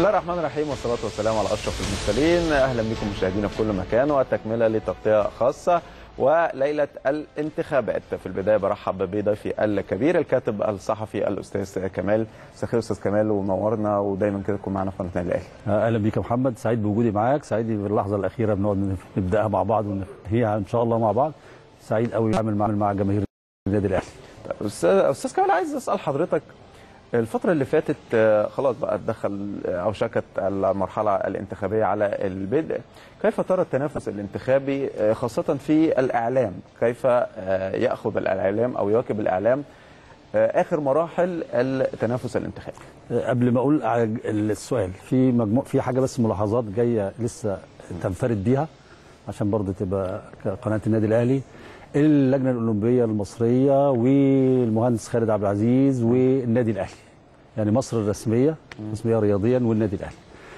الله الرحمن الرحيم والصلاة والسلام على أشرف المرسلين أهلا بكم مشاهدينا في كل مكان وتكملة لتغطية خاصة وليلة الانتخابات في البداية برحب بضيفي الكبير الكاتب الصحفي الأستاذ كمال مساء أستاذ كمال ومنورنا ودايما كده تكون معنا في قناة النادي الأهلي اهلا بيك يا محمد سعيد بوجودي معاك سعيد باللحظه الاخيره بنقعد نبداها مع بعض وننهيها ان شاء الله مع بعض سعيد قوي اعمل مع مع جماهير النادي الاهلي أستاذ أستاذ كمال عايز أسأل حضرتك الفترة اللي فاتت آه، خلاص بقى دخل أو شكت المرحلة الانتخابية على البدء كيف ترى التنافس الانتخابي آه، خاصة في الإعلام كيف آه، يأخذ الإعلام أو يواكب الإعلام آه، آخر مراحل التنافس الانتخابي قبل ما اقول على السؤال في مجموع في حاجه بس ملاحظات جايه لسه تنفرد بيها عشان برضه تبقى قناه النادي الاهلي اللجنه الاولمبيه المصريه والمهندس خالد عبد العزيز والنادي الاهلي يعني مصر الرسميه رسميه رياضيا والنادي الاهلي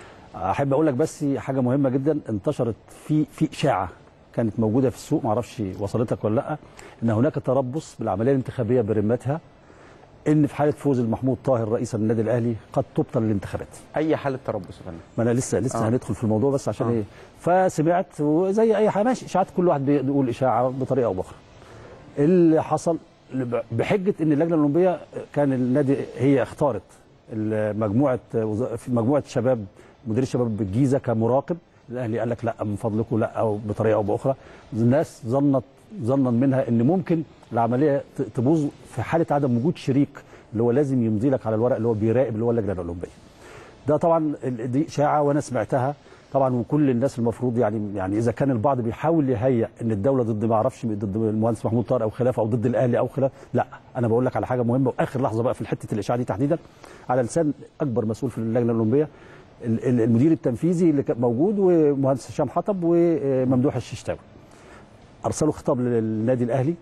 احب اقول لك بس حاجه مهمه جدا انتشرت في في اشاعه كانت موجوده في السوق معرفش وصلتك ولا لا ان هناك تربص بالعمليه الانتخابيه برمتها ان في حاله فوز المحمود طاهر رئيسا للنادي الاهلي قد تبطل الانتخابات أي حالة تربص يا فندم ما انا لسه لسه آه. آه. هندخل في الموضوع بس عشان آه. آه. ايه فسمعت وزي اي حاجه ماشي اشاعات كل واحد بيقول اشاعه بطريقه او باخرى اللي حصل بحجه ان اللجنه الاولمبيه كان النادي هي اختارت مجموعه وز- في مجموعه شباب مدير الشباب بالجيزه كمراقب الاهلي قال لك لا من فضلكم لا او بطريقه او باخرى الناس ظنت ظنا منها ان ممكن العمليه ت- تبوظ في حاله عدم وجود شريك اللي هو لازم يمضي لك على الورق اللي هو بيراقب اللي هو اللجنه الاولمبيه ده طبعا ال- دي اشاعه وانا سمعتها طبعا وكل الناس المفروض يعني يعني اذا كان البعض بيحاول يهيئ ان الدوله ضد ما اعرفش ضد المهندس محمود طارق او خلافه او ضد الاهلي او خلاف لا انا بقول لك على حاجه مهمه واخر لحظه بقى في حته الاشاعه دي تحديدا على لسان اكبر مسؤول في اللجنه الاولمبيه ال- ال- المدير التنفيذي اللي كان موجود ومهندس هشام حطب وممدوح الششتاوي ارسلوا خطاب للنادي الاهلي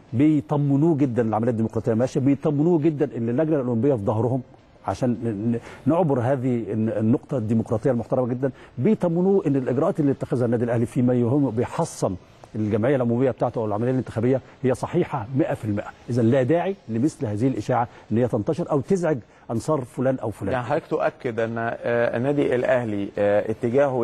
بيطمنوه جدا العمليه الديمقراطيه ماشيه بيطمنوه جدا ان اللجنه الاولمبيه في ظهرهم عشان ن- ن- نعبر هذه الن- النقطه الديمقراطيه المحترمه جدا بيطمنوه ان الاجراءات اللي اتخذها النادي الاهلي فيما يهم بيحصن الجمعيه العموميه بتاعته او العمليه الانتخابيه هي صحيحه 100% اذا لا داعي لمثل هذه الاشاعه ان هي تنتشر او تزعج انصار فلان او فلان يعني حضرتك تؤكد ان آه، النادي الاهلي آه، اتجاهه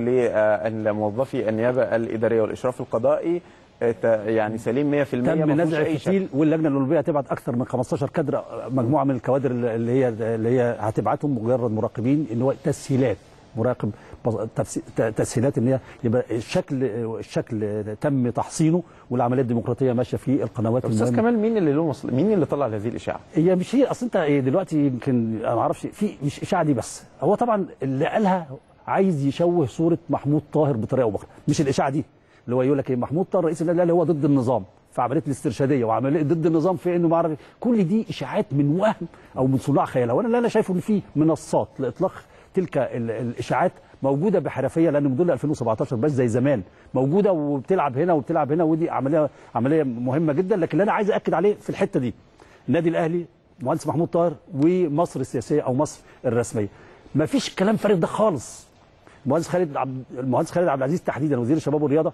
لموظفي النيابه الاداريه والاشراف القضائي آه، ت- يعني سليم 100% تم ما فيهوش نزع أي شك. الفتيل واللجنه الاولمبيه هتبعت اكثر من 15 كادر مجموعه من الكوادر اللي هي اللي هي هتبعتهم مجرد مراقبين ان هو تسهيلات مراقب بص- تفس- ت- تسهيلات ان هي يبقى الشكل الشكل تم تحصينه والعمليه الديمقراطيه ماشيه في القنوات طب استاذ المهمه كمال مين اللي له مصل... مين اللي طلع هذه الاشاعه؟ هي مش هي اصل انت إيه دلوقتي يمكن انا ما اعرفش في مش اشاعه دي بس هو طبعا اللي قالها عايز يشوه صوره محمود طاهر بطريقه او باخرى مش الاشاعه دي اللي هو يقول لك ايه محمود طاهر رئيس النادي الاهلي هو ضد النظام في عمليه الاسترشاديه وعمليه ضد النظام في انه ما اعرف كل دي اشاعات من وهم او من صناع خيال وانا اللي انا شايفه ان في منصات لاطلاق تلك ال- الاشاعات موجوده بحرفيه لان موديل 2017 بس زي زمان موجوده وبتلعب هنا وبتلعب هنا ودي عمليه عمليه مهمه جدا لكن اللي انا عايز اكد عليه في الحته دي النادي الاهلي مهندس محمود طاهر ومصر السياسيه او مصر الرسميه ما فيش الكلام فارغ ده خالص المهندس خالد عبد المهندس خالد عبد العزيز تحديدا وزير الشباب والرياضه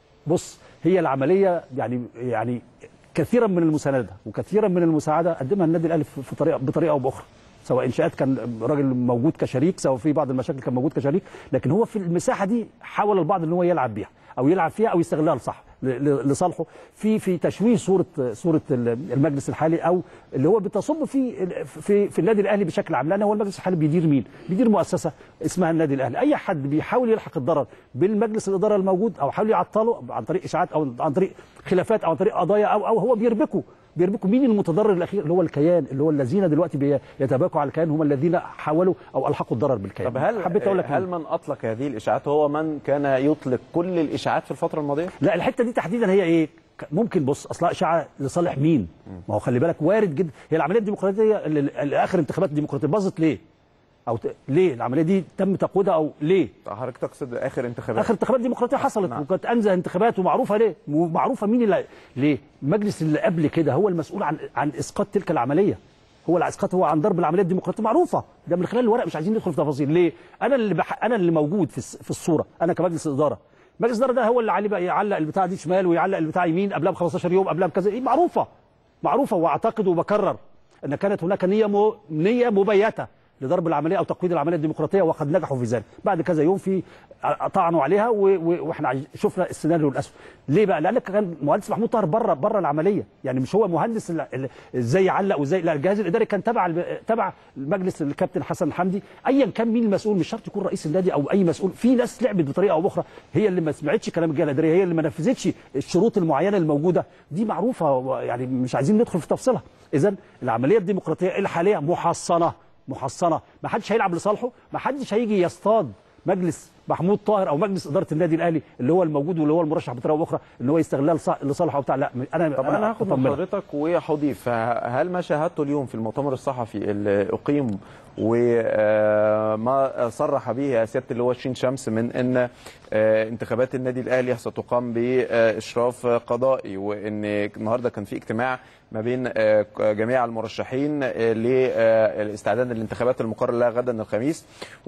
بص هي العمليه يعني يعني كثيرا من المسانده وكثيرا من المساعده قدمها النادي الاهلي في في طريقه بطريقه او باخرى سواء انشاءات كان راجل موجود كشريك سواء في بعض المشاكل كان موجود كشريك لكن هو في المساحه دي حاول البعض ان هو يلعب بيها او يلعب فيها او يستغلها لصح ل- ل- لصالحه في في تشويه صوره صوره ال- المجلس الحالي او اللي هو بتصب في في في النادي الاهلي بشكل عام لان هو المجلس الحالي بيدير مين؟ بيدير مؤسسه اسمها النادي الاهلي اي حد بيحاول يلحق الضرر بالمجلس الاداره الموجود او حاول يعطله عن طريق اشاعات او عن طريق خلافات او عن طريق قضايا او او هو بيربكه بيربكوا مين المتضرر الاخير اللي هو الكيان اللي هو الذين دلوقتي بي- يتباكوا على الكيان هم الذين حاولوا او الحقوا الضرر بالكيان طب هل حبيت اقول لك هل مين؟ من اطلق هذه الاشاعات هو من كان يطلق كل الاشاعات في الفتره الماضيه؟ لا الحته دي تحديدا هي ايه ك- ممكن بص اصلها اشاعه لصالح مين ما هو خلي بالك وارد جدا هي العمليه الديمقراطيه اللي- اللي اخر انتخابات الديمقراطيه باظت ليه او ت... ليه العمليه دي تم تقويضها او ليه حضرتك تقصد اخر انتخابات اخر انتخابات ديمقراطيه حصلت نعم. وكانت انزه انتخابات ومعروفه ليه ومعروفه مين اللي ليه المجلس اللي قبل كده هو المسؤول عن عن اسقاط تلك العمليه هو الاسقاط هو عن ضرب العمليه الديمقراطيه معروفه ده من خلال الورق مش عايزين ندخل في تفاصيل ليه انا اللي بح... انا اللي موجود في الس- في الصوره انا كمجلس اداره مجلس الاداره ده هو اللي عليه بقى يعلق البتاع دي شمال ويعلق البتاع يمين قبلها ب 15 يوم قبلها بكذا إيه معروفه معروفه واعتقد وبكرر ان كانت هناك نيه م... نيه مبيته لضرب العمليه او تقويض العمليه الديمقراطيه وقد نجحوا في ذلك بعد كذا يوم في طعنوا عليها و- و- واحنا عايز- شفنا السيناريو الاسود ليه بقى لان كان مهندس محمود طاهر بره بره العمليه يعني مش هو مهندس ال- ال- ازاي يعلق وازاي لا الجهاز الاداري كان تبع الب- تبع المجلس الكابتن حسن حمدي ايا كان مين المسؤول مش شرط يكون رئيس النادي او اي مسؤول في ناس لعبت بطريقه او باخرى هي اللي ما سمعتش كلام الجهه الاداريه هي اللي ما نفذتش الشروط المعينه الموجوده دي معروفه و- يعني مش عايزين ندخل في تفصيلها اذا العمليه الديمقراطيه الحاليه محصنه محصنه ما حدش هيلعب لصالحه ما حدش هيجي يصطاد مجلس محمود طاهر او مجلس اداره النادي الاهلي اللي هو الموجود واللي هو المرشح بطريقه اخرى ان هو يستغلها لص- لصالحه او بتاع لا انا طب انا هاخد من أطمنك. حضرتك وهضيف هل ما شاهدته اليوم في المؤتمر الصحفي اللي اقيم وما صرح به سياده اللواء شين شمس من ان آه، انتخابات النادي الاهلي ستقام باشراف قضائي وان النهارده كان في اجتماع ما بين آه، جميع المرشحين آه، للاستعداد للانتخابات المقرر لها غدا الخميس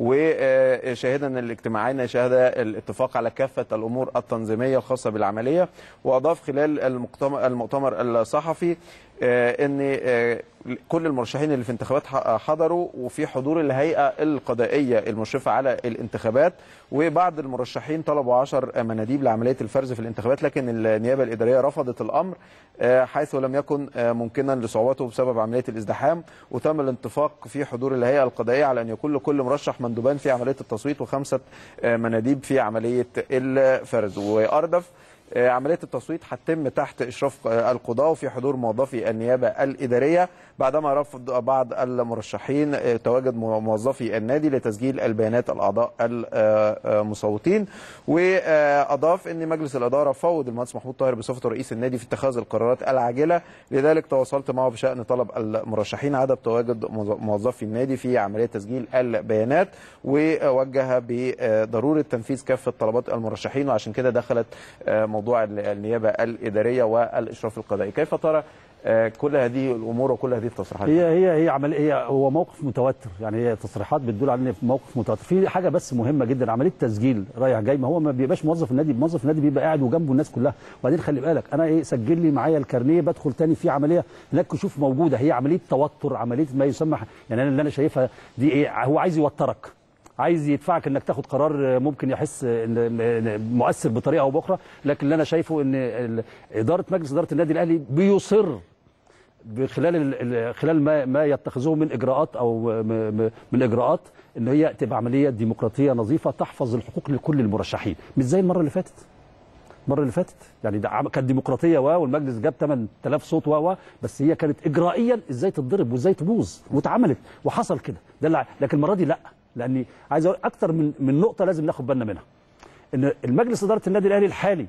وشاهد ان الاجتماعين شهد الاتفاق على كافه الامور التنظيميه الخاصه بالعمليه واضاف خلال المؤتمر المؤتمر الصحفي آه، ان آه، كل المرشحين اللي في انتخابات ح- حضروا وفي حضور الهيئه القضائيه المشرفه على الانتخابات وبعض المرشحين طلبوا 10 مناديب لعمليه الفرز في الانتخابات لكن النيابه الاداريه رفضت الامر آه، حيث لم يكن آه، ممكنا لصعوبته بسبب عمليه الازدحام وتم الاتفاق في حضور الهيئه القضائيه على ان يكون لكل مرشح مندوبان في عمليه التصويت وخمسه آه، مناديب في عمليه الفرز واردف آه، عمليه التصويت هتتم تحت اشراف آه، القضاه وفي حضور موظفي النيابه الاداريه بعدما رفض بعض المرشحين آه، تواجد مو- موظفي النادي لتسجيل البيانات الاعضاء المصوتين واضاف ان مجلس الاداره فوض المهندس محمود طاهر بصفته رئيس النادي في اتخاذ القرارات العاجله لذلك تواصلت معه بشان طلب المرشحين عدم تواجد موظفي النادي في عمليه تسجيل البيانات ووجه بضروره تنفيذ كافه طلبات المرشحين وعشان كده دخلت آه، موضوع النيابه الاداريه والاشراف القضائي كيف ترى آه، كل هذه الامور وكل هذه التصريحات هي هي هي عمل هي هو موقف متوتر يعني هي تصريحات بتدل على ان في موقف متوتر في حاجه بس مهمه جدا عمليه تسجيل رايح جاي ما هو ما بيبقاش موظف النادي موظف النادي بيبقى قاعد وجنبه الناس كلها وبعدين خلي بالك انا ايه سجل لي معايا الكارنيه بدخل تاني في عمليه هناك شوف موجوده هي عمليه توتر عمليه ما يسمى يعني انا اللي انا شايفها دي ايه هو عايز يوترك عايز يدفعك انك تاخد قرار ممكن يحس ان إن مؤثر بطريقه او باخرى لكن اللي انا شايفه ان ال- اداره مجلس اداره النادي الاهلي بيصر بخلال ال- ال- خلال ما ما يتخذوه من اجراءات او م- م- من اجراءات ان هي تبقى عمليه ديمقراطيه نظيفه تحفظ الحقوق لكل المرشحين مش زي المره اللي فاتت المره اللي فاتت يعني ده عم- كانت ديمقراطيه و والمجلس جاب 8000 صوت و و بس هي كانت اجرائيا ازاي تتضرب وازاي تبوظ واتعملت وحصل كده ده اللي ع- لكن المره دي لا لاني عايز اقول اكتر من من نقطه لازم ناخد بالنا منها ان المجلس اداره النادي الاهلي الحالي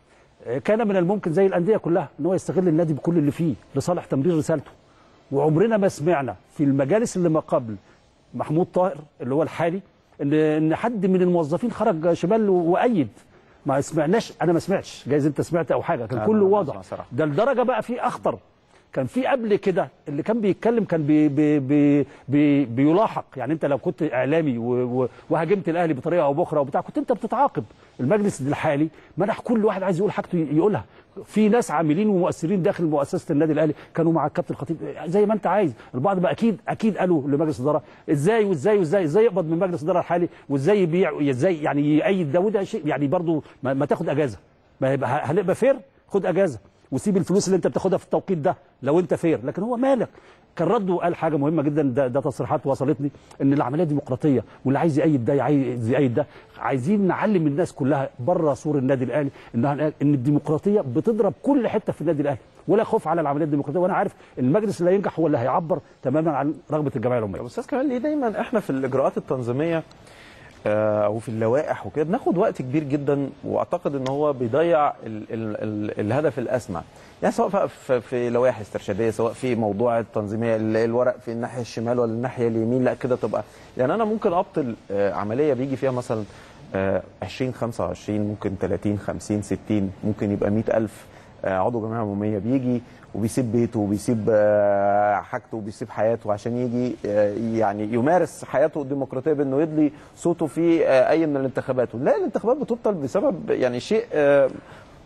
كان من الممكن زي الانديه كلها ان هو يستغل النادي بكل اللي فيه لصالح تمرير رسالته وعمرنا ما سمعنا في المجالس اللي ما قبل محمود طاهر اللي هو الحالي ان ان حد من الموظفين خرج شمال وايد ما سمعناش انا ما سمعتش جايز انت سمعت او حاجه كان أنا كله ما واضح بسمع صراحة. ده لدرجه بقى في اخطر كان في قبل كده اللي كان بيتكلم كان بي بي بي بي بيلاحق يعني انت لو كنت اعلامي و- و- وهاجمت الاهلي بطريقه او باخرى وبتاع كنت انت بتتعاقب المجلس الحالي منح كل واحد عايز يقول حاجته يقولها في ناس عاملين ومؤثرين داخل مؤسسه النادي الاهلي كانوا مع الكابتن الخطيب زي ما انت عايز البعض بقى اكيد اكيد قالوا لمجلس الاداره ازاي وازاي وازاي ازاي يقبض من مجلس الاداره الحالي وازاي يبيع ازاي يعني يأيد ده وده شيء يعني برضو ما, ما تاخد اجازه ما يبقى هنبقى فير خد اجازه وسيب الفلوس اللي انت بتاخدها في التوقيت ده لو انت فير لكن هو مالك كان رد وقال حاجه مهمه جدا ده, ده تصريحات وصلتني ان العمليه ديمقراطيه واللي عايز يأيد ده عايز يأيد ده عايزين نعلم الناس كلها بره سور النادي الاهلي انها ان الديمقراطيه بتضرب كل حته في النادي الاهلي ولا خوف على العمليه الديمقراطيه وانا عارف ان المجلس اللي هينجح هو اللي هيعبر تماما عن رغبه الجمعيه العموميه طب استاذ كمال ليه دايما احنا في الاجراءات التنظيميه آه، او في اللوائح وكده بناخد وقت كبير جدا واعتقد ان هو بيضيع ال ال ال الهدف الاسمى يعني سواء بقى في, في لوائح استرشاديه سواء في موضوع التنظيميه ال- الورق في الناحيه الشمال ولا الناحيه اليمين لا كده تبقى يعني انا ممكن ابطل آه، عمليه بيجي فيها مثلا آه، 20 25 ممكن 30 50 60 ممكن يبقى 100000 آه، عضو جمعيه عموميه بيجي وبيسيب بيته وبيسيب آه، حاجته وبيسيب حياته عشان يجي آه، يعني يمارس حياته الديمقراطيه بانه يدلي صوته في آه، اي من الانتخابات لا الانتخابات بتبطل بسبب يعني شيء آه،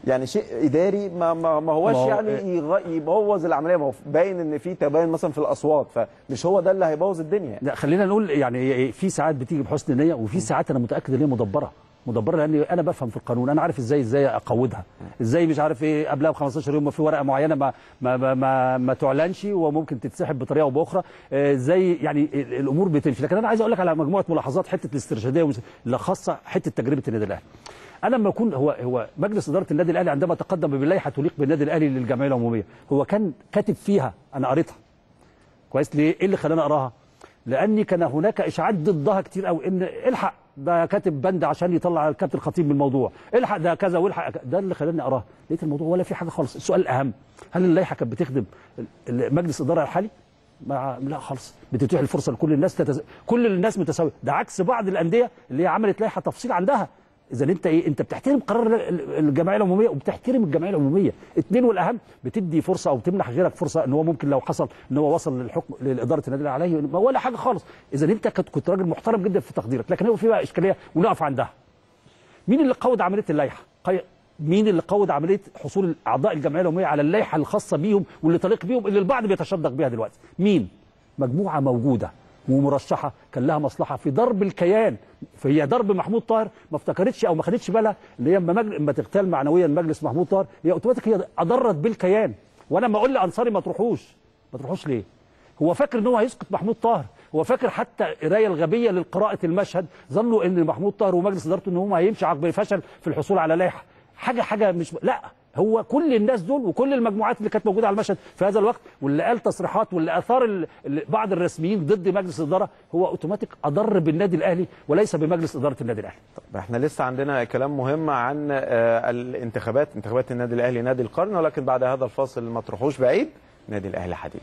يعني شيء اداري ما ما, ما هوش ما هو- يعني يغ- يبوظ العمليه ما هو باين ان في تباين مثلا في الاصوات فمش هو ده اللي هيبوظ الدنيا يعني. لا خلينا نقول يعني في ساعات بتيجي بحسن نيه وفي ساعات انا متاكد ان هي مدبره مدبره لان انا بفهم في القانون انا عارف ازاي ازاي اقودها ازاي مش عارف ايه قبلها ب 15 يوم ما في ورقه معينه ما ما ما, ما, ما تعلنش وممكن تتسحب بطريقه او باخرى آه، ازاي يعني ال- الامور بتمشي لكن انا عايز اقول لك على مجموعه ملاحظات حته الاسترشاديه ومس- اللي خاصه حته تجربه النادي الاهلي انا لما اكون هو هو مجلس اداره النادي الاهلي عندما تقدم بلائحه تليق بالنادي الاهلي للجمعيه العموميه هو كان كاتب فيها انا قريتها كويس ليه؟ ايه اللي خلاني اقراها؟ لاني كان هناك اشاعات ضدها كتير قوي ان الحق ده كاتب بند عشان يطلع الكابتن الخطيب من الموضوع، الحق ده كذا والحق ك- ده اللي خلاني اقراها، لقيت الموضوع ولا في حاجه خالص، السؤال الاهم هل اللائحه كانت بتخدم ال- ال- مجلس الاداره الحالي؟ مع لا خالص بتتيح الفرصه لكل الناس تتز... كل الناس متساويه، ده عكس بعض الانديه اللي هي عملت لائحه تفصيل عندها اذا انت ايه انت بتحترم قرار ال- ال- الجمعيه العموميه وبتحترم الجمعيه العموميه اثنين والاهم بتدي فرصه او تمنح غيرك فرصه ان هو ممكن لو حصل ان هو وصل للحكم لاداره النادي الأهلي عليه ما ولا حاجه خالص اذا انت كنت كنت راجل محترم جدا في تقديرك لكن هو في بقى اشكاليه ونقف عندها مين اللي قود عمليه اللائحه قي... مين اللي قود عمليه حصول اعضاء الجمعيه العموميه على اللائحه الخاصه بيهم واللي تليق بيهم اللي البعض بيتشدق بيها دلوقتي مين مجموعه موجوده ومرشحه كان لها مصلحه في ضرب الكيان فهي ضرب محمود طاهر ما افتكرتش او ما خدتش بالها اللي هي اما مجل... اما تغتال معنويا مجلس محمود طاهر هي اوتوماتيك هي اضرت بالكيان وانا ما اقول لانصاري ما تروحوش ما تروحوش ليه هو فاكر ان هو هيسقط محمود طاهر هو فاكر حتى القرايه الغبيه لقراءه المشهد ظنوا ان محمود طاهر ومجلس ادارته ان هم هيمشي عقب فشل في الحصول على لائحه حاجه حاجه مش لا هو كل الناس دول وكل المجموعات اللي كانت موجوده على المشهد في هذا الوقت واللي قال تصريحات واللي اثار ال- ال- بعض الرسميين ضد مجلس الاداره هو اوتوماتيك اضر بالنادي الاهلي وليس بمجلس اداره النادي الاهلي طب احنا لسه عندنا كلام مهم عن آه، الانتخابات انتخابات النادي الاهلي نادي القرن ولكن بعد هذا الفاصل ما تروحوش بعيد نادي الاهلي حديد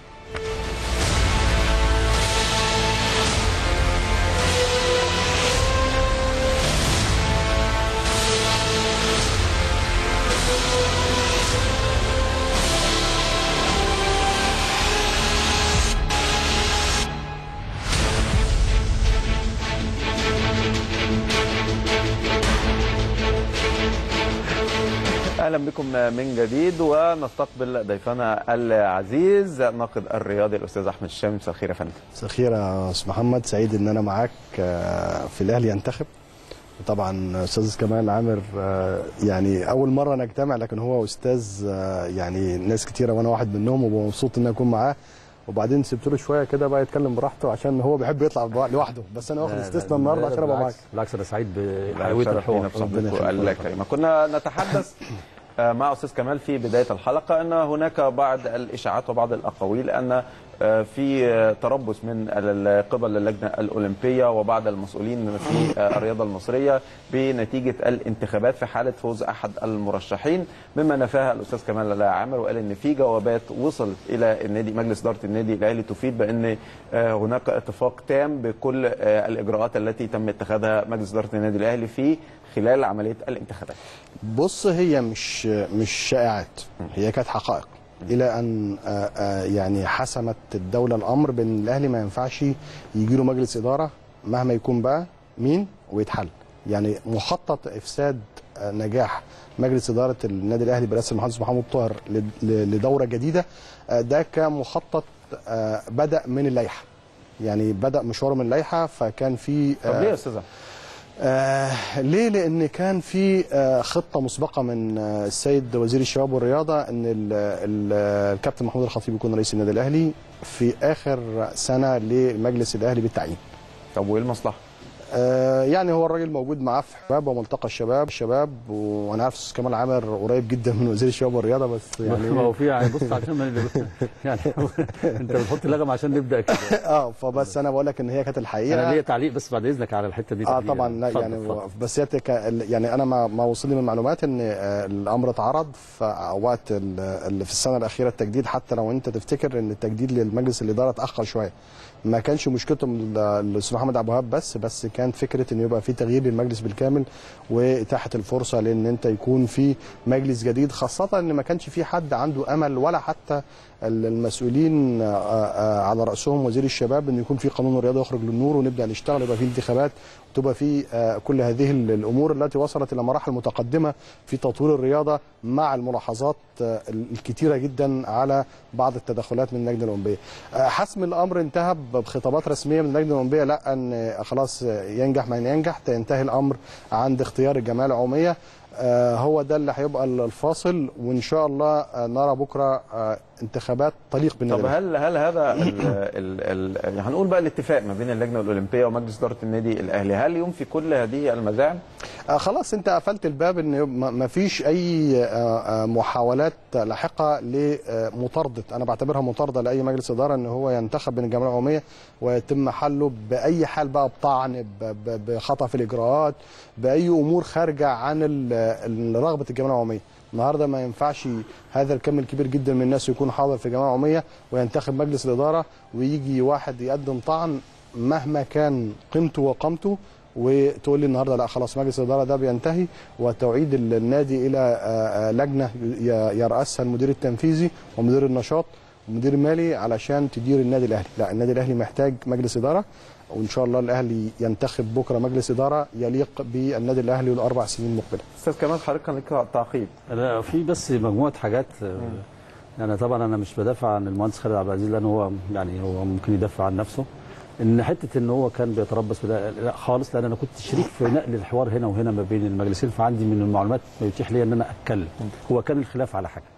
اهلا بكم من جديد ونستقبل ضيفنا العزيز ناقد الرياضي الاستاذ احمد الشام مساء الخير يا فندم مساء الخير يا استاذ محمد سعيد ان انا معاك آه، في الاهلي ينتخب طبعا استاذ كمال عامر آه، يعني اول مره نجتمع لكن هو استاذ آه، يعني ناس كتيره وانا واحد منهم ومبسوط ان أنا اكون معاه وبعدين سبت له شويه كده بقى يتكلم براحته عشان هو بيحب يطلع لوحده بس انا واخد استثناء النهارده عشان ابقى معاك بالعكس انا سعيد حيوية بحيويه الحوار الحوار ربنا بصحبتكم يخليك. الكريمة كنا نتحدث آه، مع أستاذ كمال في بداية الحلقة أن هناك بعض الإشاعات وبعض الأقاويل أن آه، في آه، تربص من ال- قبل اللجنة الأولمبية وبعض المسؤولين في آه، الرياضة المصرية بنتيجة الانتخابات في حالة فوز أحد المرشحين مما نفاها الأستاذ كمال عامر وقال أن في جوابات وصلت إلى النادي مجلس إدارة النادي الأهلي تفيد بأن آه، هناك اتفاق تام بكل آه، الإجراءات التي تم اتخاذها مجلس إدارة النادي الأهلي في خلال عملية الانتخابات بص هي مش مش شائعات هي كانت حقائق الى ان آه، آه، يعني حسمت الدوله الامر بان الاهلي ما ينفعش يجي له مجلس اداره مهما يكون بقى مين ويتحل يعني مخطط افساد آه، نجاح مجلس اداره النادي الاهلي برئاسه المهندس محمود طاهر لد- ل- لدوره جديده آه، ده كان مخطط آه، بدا من اللائحه يعني بدا مشواره من اللائحه فكان في طب ليه يا أستاذ أحمد؟ آه ليه؟ لأن كان في آه خطة مسبقة من آه السيد وزير الشباب والرياضة أن ال ال الكابتن محمود الخطيب يكون رئيس النادي الأهلي في آخر سنة لمجلس الأهلي بالتعيين. طب وإيه المصلحة؟ آه يعني هو الراجل موجود معاه في شباب وملتقى الشباب الشباب وانا عارف استاذ كمال عامر قريب جدا من وزير الشباب والرياضه بس يعني ما هو في يعني بص عشان ما يعني انت بتحط لغم عشان نبدا كده اه فبس انا بقول لك ان هي كانت الحقيقه انا ليا تعليق بس بعد اذنك على الحته دي اه تحديداً. طبعا لا اتفضل، يعني اتفضل. بس هي تك- يعني انا ما ما وصلني من معلومات ان آه، الامر اتعرض في وقت ال- ال- في السنه الاخيره التجديد حتى لو انت تفتكر ان التجديد للمجلس الاداره اتاخر شويه ما كانش مشكلتهم ال- الاستاذ محمد عبد الوهاب بس بس كان كانت فكره ان يبقى في تغيير للمجلس بالكامل واتاحه الفرصه لان انت يكون في مجلس جديد خاصه ان ما كانش في حد عنده امل ولا حتى المسؤولين آه، آه، على راسهم وزير الشباب ان يكون في قانون الرياضه يخرج للنور ونبدا نشتغل يبقى في انتخابات وتبقى في آه، كل هذه ال- الامور التي وصلت الى مراحل متقدمه في تطوير الرياضه مع الملاحظات آه، الكثيره جدا على بعض التدخلات من اللجنه الاولمبيه. آه، حسم الامر انتهى بخطابات رسميه من اللجنه الاولمبيه لا ان آه، خلاص آه، ينجح من ينجح ينتهي الامر عند اختيار الجمعيه العموميه آه، هو ده اللي هيبقى الفاصل وان شاء الله آه، نرى بكره آه، انتخابات تليق بالنادي طب الأهلي. هل هل هذا ال ال ال يعني هنقول بقى الاتفاق ما بين اللجنه الاولمبيه ومجلس اداره النادي الاهلي هل ينفي كل هذه المزاعم؟ آه خلاص انت قفلت الباب ان ما فيش اي آه، آه، محاولات لاحقه لمطارده انا بعتبرها مطارده لاي مجلس اداره ان هو ينتخب من الجمعيه العموميه ويتم حله باي حال بقى بطعن ب- ب- بخطا في الاجراءات باي امور خارجه عن ال- ال- رغبه الجمعيه العموميه النهارده ما ينفعش هذا الكم الكبير جدا من الناس يكون حاضر في الجمعيه العموميه وينتخب مجلس الاداره ويجي واحد يقدم طعن مهما كان قيمته وقامته وتقول لي النهارده لا خلاص مجلس الاداره ده بينتهي وتعيد ال- النادي الى آه، آه، لجنه ي- يرأسها المدير التنفيذي ومدير النشاط ومدير المالي علشان تدير النادي الاهلي، لا النادي الاهلي محتاج مجلس اداره وان شاء الله الاهلي ينتخب بكره مجلس اداره يليق بالنادي الاهلي الاربع سنين المقبله. استاذ كمال حضرتك كان لك تعقيب انا في بس مجموعه حاجات آه، انا طبعا انا مش بدافع عن المهندس خالد عبد العزيز لان هو يعني هو ممكن يدافع عن نفسه ان حته ان هو كان بيتربص بلا لا خالص لان انا كنت شريك في نقل الحوار هنا وهنا ما بين المجلسين فعندي من المعلومات ما يتيح لي ان انا اتكلم هو كان الخلاف على حاجه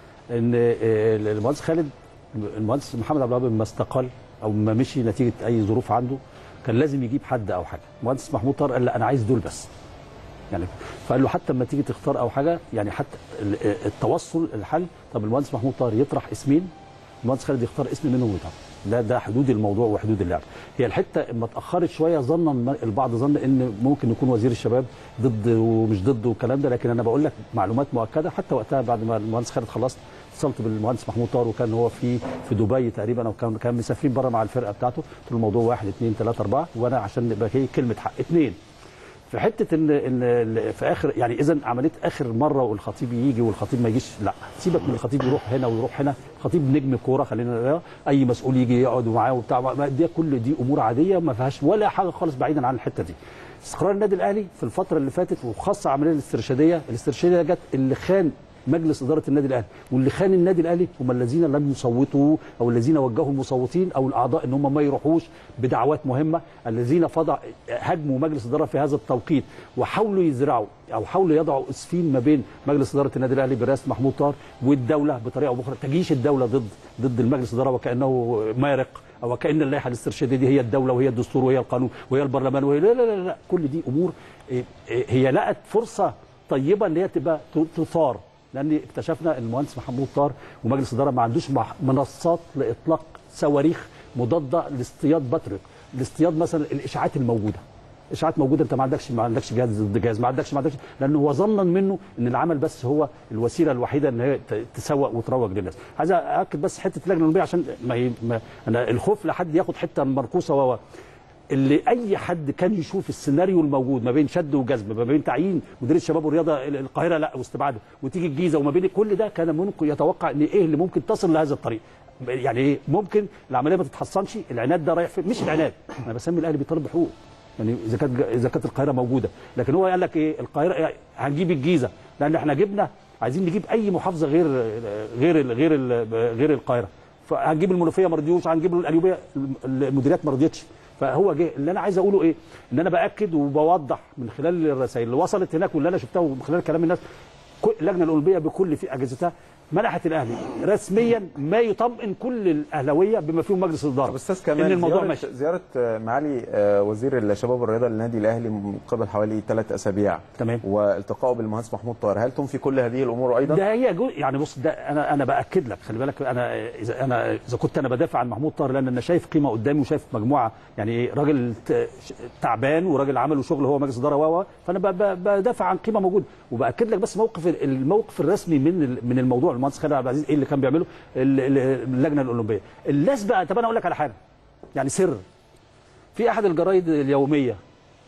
ان آه، المهندس خالد المهندس محمد عبد الوهاب لما استقال او ما مشي نتيجه اي ظروف عنده كان لازم يجيب حد او حاجه المهندس محمود طارق قال لا انا عايز دول بس يعني فقال له حتى لما تيجي تختار او حاجه يعني حتى ال- التوصل الحل طب المهندس محمود طاهر يطرح اسمين المهندس خالد يختار اسم منهم ويطرح ده ده حدود الموضوع وحدود اللعب هي الحته اما اتاخرت شويه ظنا ما- البعض ظن ان ممكن يكون وزير الشباب ضد ومش ضد والكلام ده لكن انا بقول لك معلومات مؤكده حتى وقتها بعد ما المهندس خالد خلصت اتصلت بالمهندس محمود طاهر وكان هو في في دبي تقريبا او كان كان مسافرين بره مع الفرقه بتاعته قلت له الموضوع واحد اثنين ثلاثه اربعه وانا عشان نبقى هي كلمه حق اثنين في حته ان ان ال- في اخر يعني اذا عمليه اخر مره والخطيب يجي والخطيب ما يجيش لا سيبك من الخطيب يروح هنا ويروح هنا الخطيب نجم كوره خلينا نقول. اي مسؤول يجي يقعد معاه وبتاع ما- دي كل دي امور عاديه ما فيهاش ولا حاجه خالص بعيدا عن الحته دي استقرار النادي الاهلي في الفتره اللي فاتت وخاصه عمليه الاسترشاديه الاسترشاديه جت اللي خان مجلس اداره النادي الاهلي واللي خان النادي الاهلي هم الذين لم يصوتوا او الذين وجهوا المصوتين او الاعضاء ان هم ما يروحوش بدعوات مهمه الذين فضع هاجموا مجلس الاداره في هذا التوقيت وحاولوا يزرعوا او حاولوا يضعوا اسفين ما بين مجلس اداره النادي الاهلي برئاسه محمود طاهر والدوله بطريقه او باخرى تجيش الدوله ضد ضد المجلس الاداره وكانه مارق او كان اللائحه الاسترشاديه دي هي الدوله وهي الدستور وهي القانون وهي البرلمان وهي لا لا لا, لا. كل دي امور إيه، إيه، هي لقت فرصه طيبه ان هي تبقى ت- تثار لان اكتشفنا ان المهندس محمود طاهر ومجلس الاداره ما عندوش مح- منصات لاطلاق صواريخ مضاده لاصطياد بطريق لاصطياد مثلا الاشاعات الموجوده اشاعات موجوده انت ما عندكش ما عندكش جهاز ضد جهاز ما عندكش ما عندكش لانه هو ظنا منه ان العمل بس هو الوسيله الوحيده ان هي ت- تسوق وتروج للناس عايز ااكد بس حته اللجنه الاولمبيه عشان ما, ي... ما انا الخوف لحد ياخد حته مركوسه وهو اللي اي حد كان يشوف السيناريو الموجود ما بين شد وجذب ما بين تعيين مدير الشباب والرياضه القاهره لا واستبعاده وتيجي الجيزه وما بين كل ده كان ممكن يتوقع ان ايه اللي ممكن تصل لهذا الطريق يعني ايه ممكن العمليه ما تتحصنش العناد ده رايح فين مش العناد انا بسمي الاهلي بيطالب بحقوق يعني اذا كانت اذا كانت القاهره موجوده لكن هو قال لك ايه القاهره هنجيب الجيزه لان احنا جبنا عايزين نجيب اي محافظه غير غير ال غير ال غير القاهره فهنجيب المنوفيه ما رضيوش هنجيب القليوبيه المديريات ما رضيتش فهو جه اللي انا عايز اقوله ايه ان انا باكد وبوضح من خلال الرسائل اللي وصلت هناك واللي انا شفتها ومن خلال كلام الناس كل- اللجنه الاولمبيه بكل في اجهزتها منحت الاهلي رسميا ما يطمئن كل الاهلاويه بما فيهم مجلس الاداره طب استاذ كمال ان الموضوع زيارة, ماشي زياره آه، معالي آه، وزير الشباب والرياضه للنادي الاهلي من قبل حوالي ثلاث اسابيع تمام. والتقائه بالمهندس محمود طاهر هل تنفي كل هذه الامور ايضا؟ ده هي جو يعني بص ده انا انا باكد لك خلي بالك انا اذا انا اذا كنت انا بدافع عن محمود طاهر لان انا شايف قيمه قدامي وشايف مجموعه يعني ايه راجل ت- تعبان وراجل عمل وشغل هو مجلس اداره و و فانا ب- ب- بدافع عن قيمه موجوده وباكد لك بس موقف الموقف الرسمي من ال- من الموضوع المهندس خالد عبد العزيز ايه اللي كان بيعمله ال- ال- اللجنه الاولمبيه الناس بقى طب انا اقول لك على حاجه يعني سر في احد الجرايد اليوميه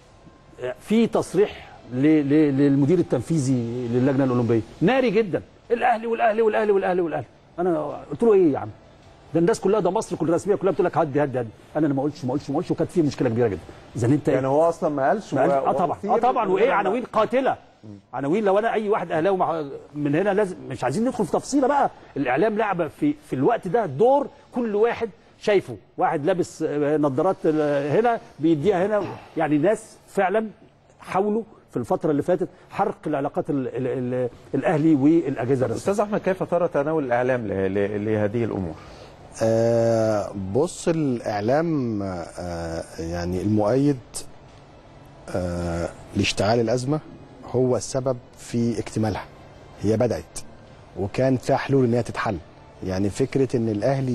في تصريح ل- ل- للمدير التنفيذي للجنه الاولمبيه ناري جدا الاهلي والاهلي والاهلي والاهلي والاهلي انا قلت له ايه يا عم ده الناس كلها ده مصر كل الرسميه كلها بتقول لك هدي هدي هدي انا اللي ما قلتش ما قلتش ما قلتش وكانت في مشكله كبيره جدا اذا انت يعني هو اصلا ما قالش ما قالش- و- اه طبعا اه وأثير طبعا من وايه غير ما- عناوين قاتله عناوين لو انا اي واحد اهلاوي مع- من هنا لازم مش عايزين ندخل في تفصيله بقى الاعلام لعبه في في الوقت ده دور كل واحد شايفه واحد لابس آه، نظارات آه، هنا بيديها هنا يعني ناس فعلا حاولوا في الفتره اللي فاتت حرق العلاقات ال ال ال الاهلي والاجهزه الرسميه استاذ احمد كيف ترى تناول الاعلام ل- ل- لهذه الامور؟ آه بص الاعلام آه يعني المؤيد آه لاشتعال الازمه هو السبب في اكتمالها هي بدات وكان فيها حلول ان هي تتحل يعني فكره ان الاهلي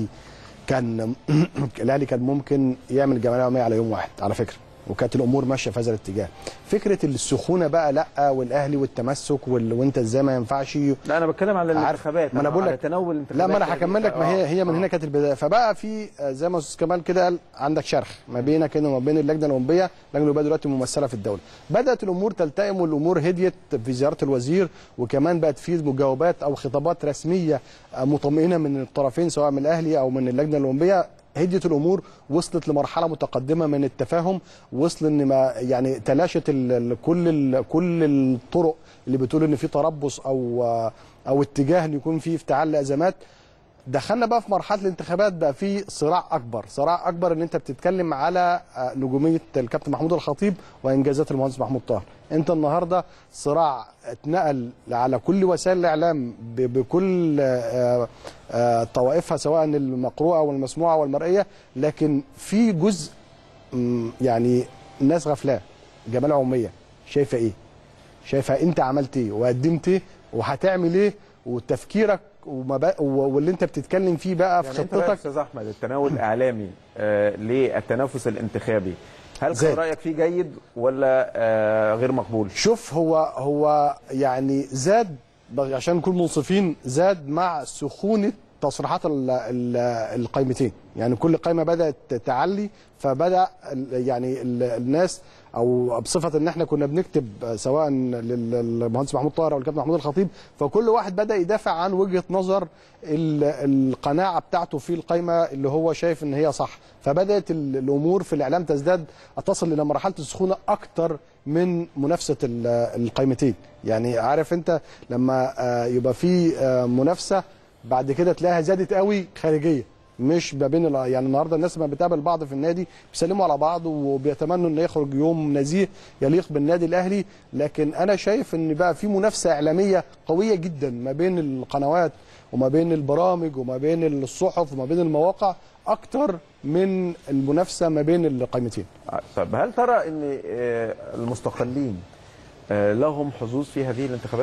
كان الاهلي كان ممكن يعمل جمعيه يوميه على يوم واحد على فكره وكانت الامور ماشيه في هذا الاتجاه فكره السخونه بقى لا والاهلي والتمسك وال... وانت ازاي ما ينفعش لا انا بتكلم على عارف. الانتخابات ما أنا بقول على لك- تناول الانتخابات لا ما انا يعني. هكمل لك ما هي هي من آه. هنا كانت البدايه فبقى في آه، زي ما استاذ كمال كده قال عندك شرخ ما بينك هنا وما بين اللجنه الاولمبيه اللجنه الاولمبيه دلوقتي ممثله في الدوله بدات الامور تلتئم والامور هديت في زياره الوزير وكمان بقت في مجاوبات او خطابات رسميه آه، مطمئنه من الطرفين سواء من الاهلي او من اللجنه الاولمبيه هديت الامور وصلت لمرحله متقدمه من التفاهم وصل ان ما يعني تلاشت ال ال كل ال كل الطرق اللي بتقول ان في تربص او آه، او اتجاه ان يكون في افتعال لازمات دخلنا بقى في مرحله الانتخابات بقى في صراع اكبر صراع اكبر ان انت بتتكلم على آه، نجوميه الكابتن محمود الخطيب وانجازات المهندس محمود طاهر انت النهارده صراع اتنقل على كل وسائل الاعلام ب- بكل آه، آه، طوائفها سواء المقروءه والمسموعه والمرئيه لكن في جزء مم، يعني الناس غفلاه جمال عموميه شايفه ايه شايفه انت عملت ايه وقدمت ايه وهتعمل ايه وتفكيرك وما بقى واللي انت بتتكلم فيه بقى في يعني انت رأيك خطتك استاذ احمد التناول الاعلامي آه للتنافس الانتخابي هل زاد. كان رايك فيه جيد ولا آه غير مقبول؟ شوف هو هو يعني زاد بغ- عشان نكون منصفين زاد مع سخونه تصريحات ال- ال- القائمتين يعني كل قائمه بدات تعلي فبدا ال- يعني ال- الناس او بصفه ان احنا كنا بنكتب سواء لل- للمهندس محمود طاهر او الكابتن محمود الخطيب فكل واحد بدا يدافع عن وجهه نظر ال- القناعه بتاعته في القائمه اللي هو شايف ان هي صح فبدات ال- الامور في الاعلام تزداد تصل الى مرحله السخونه اكتر من منافسه ال- القائمتين يعني عارف انت لما آه، يبقى في آه، منافسه بعد كده تلاقيها زادت قوي خارجيه مش ما بين ال- يعني النهارده الناس لما بتقابل بعض في النادي بيسلموا على بعض وبيتمنوا ان يخرج يوم نزيه يليق بالنادي الاهلي لكن انا شايف ان بقى في منافسه اعلاميه قويه جدا ما بين القنوات وما بين البرامج وما بين الصحف وما بين المواقع اكتر من المنافسه ما بين القائمتين آه، طب هل ترى ان آه المستقلين آه لهم حظوظ في هذه الانتخابات؟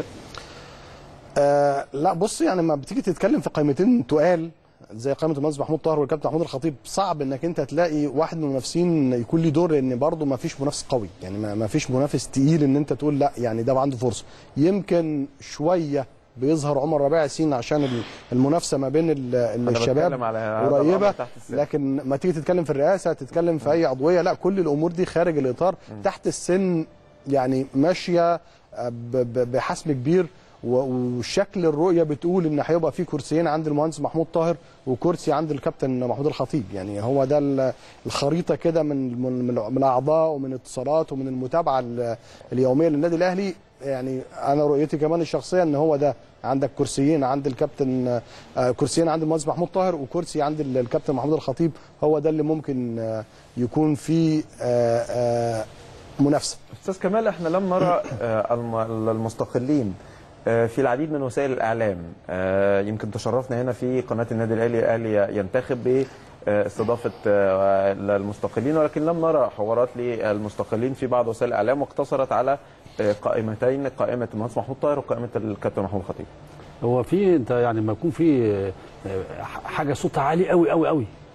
آه لا بص يعني لما بتيجي تتكلم في قائمتين تقال زي قائمه المهندس محمود طاهر والكابتن محمود الخطيب صعب انك انت تلاقي واحد من المنافسين يكون ليه دور لان برضه ما فيش منافس قوي يعني ما ما فيش منافس تقيل ان انت تقول لا يعني ده عنده فرصه يمكن شويه بيظهر عمر ربيع ياسين عشان ال- المنافسه ما بين ال- الشباب بتكلم على هذا الأمر قريبه تحت السن. لكن ما تيجي تتكلم في الرئاسه تتكلم في اي عضويه لا كل الامور دي خارج الاطار تحت السن يعني ماشيه ب- ب- بحسم كبير و- وشكل الرؤيه بتقول ان هيبقى في كرسيين عند المهندس محمود طاهر وكرسي عند الكابتن محمود الخطيب يعني هو ده ال- الخريطه كده من من من الاعضاء ومن الاتصالات ومن المتابعه ال- اليوميه للنادي الاهلي يعني انا رؤيتي كمان الشخصيه ان هو ده عندك كرسيين عند الكابتن آه، كرسيين عند المهندس محمود طاهر وكرسي عند ال- الكابتن محمود الخطيب هو ده اللي ممكن آه، يكون فيه آه، آه، منافسه استاذ كمال احنا لم نرى آه، الم- المستقلين آه، في العديد من وسائل الاعلام آه، يمكن تشرفنا هنا في قناه النادي الاهلي الاهلي ينتخب باستضافه آه، المستقلين ولكن لم نرى حوارات للمستقلين في بعض وسائل الاعلام واقتصرت على آه، قائمتين قائمه المهندس محمود طاهر وقائمه الكابتن محمود الخطيب هو في انت يعني لما يكون في آه، حاجه صوتها عالي قوي قوي قوي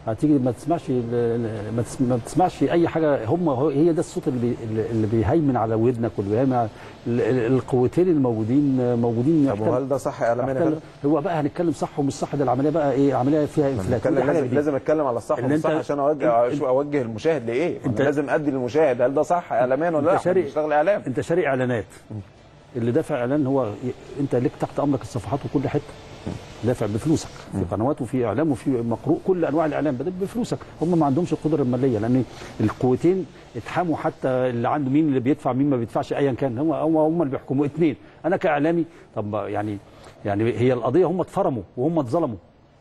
هتيجي ما تسمعش ال- ما تس- ما بتسمعش اي حاجه هم هو- هي ده الصوت اللي بي اللي بيهيمن على ودنك واللي بيهيمن على ال- ال- القوتين الموجودين موجودين طب وهل ده صح اعلاميا يا محتل- فندم؟ هو بقى هنتكلم صح ومش صح ده العمليه بقى ايه عمليه فيها انفلات نتكلم ودي حاجة لازم جديدة. لازم اتكلم على الصح إن والصح أنت- عشان اوجه أنت- شو اوجه المشاهد لايه؟ أنت- أنت لازم ادي للمشاهد هل ده صح اعلاميا ولا لا؟ انت شاري بنشتغل اعلام انت شاري اعلانات اللي دافع اعلان هو ي- انت ليك تحت امرك الصفحات وكل حته دافع بفلوسك في قنوات وفي اعلام وفي مقروء كل انواع الاعلام بدل بفلوسك هم ما عندهمش القدره الماليه لان القوتين اتحاموا حتى اللي عنده مين اللي بيدفع مين ما بيدفعش ايا كان هم هم هم اللي بيحكموا اثنين انا كاعلامي طب ما يعني يعني هي القضيه هم اتفرموا وهم اتظلموا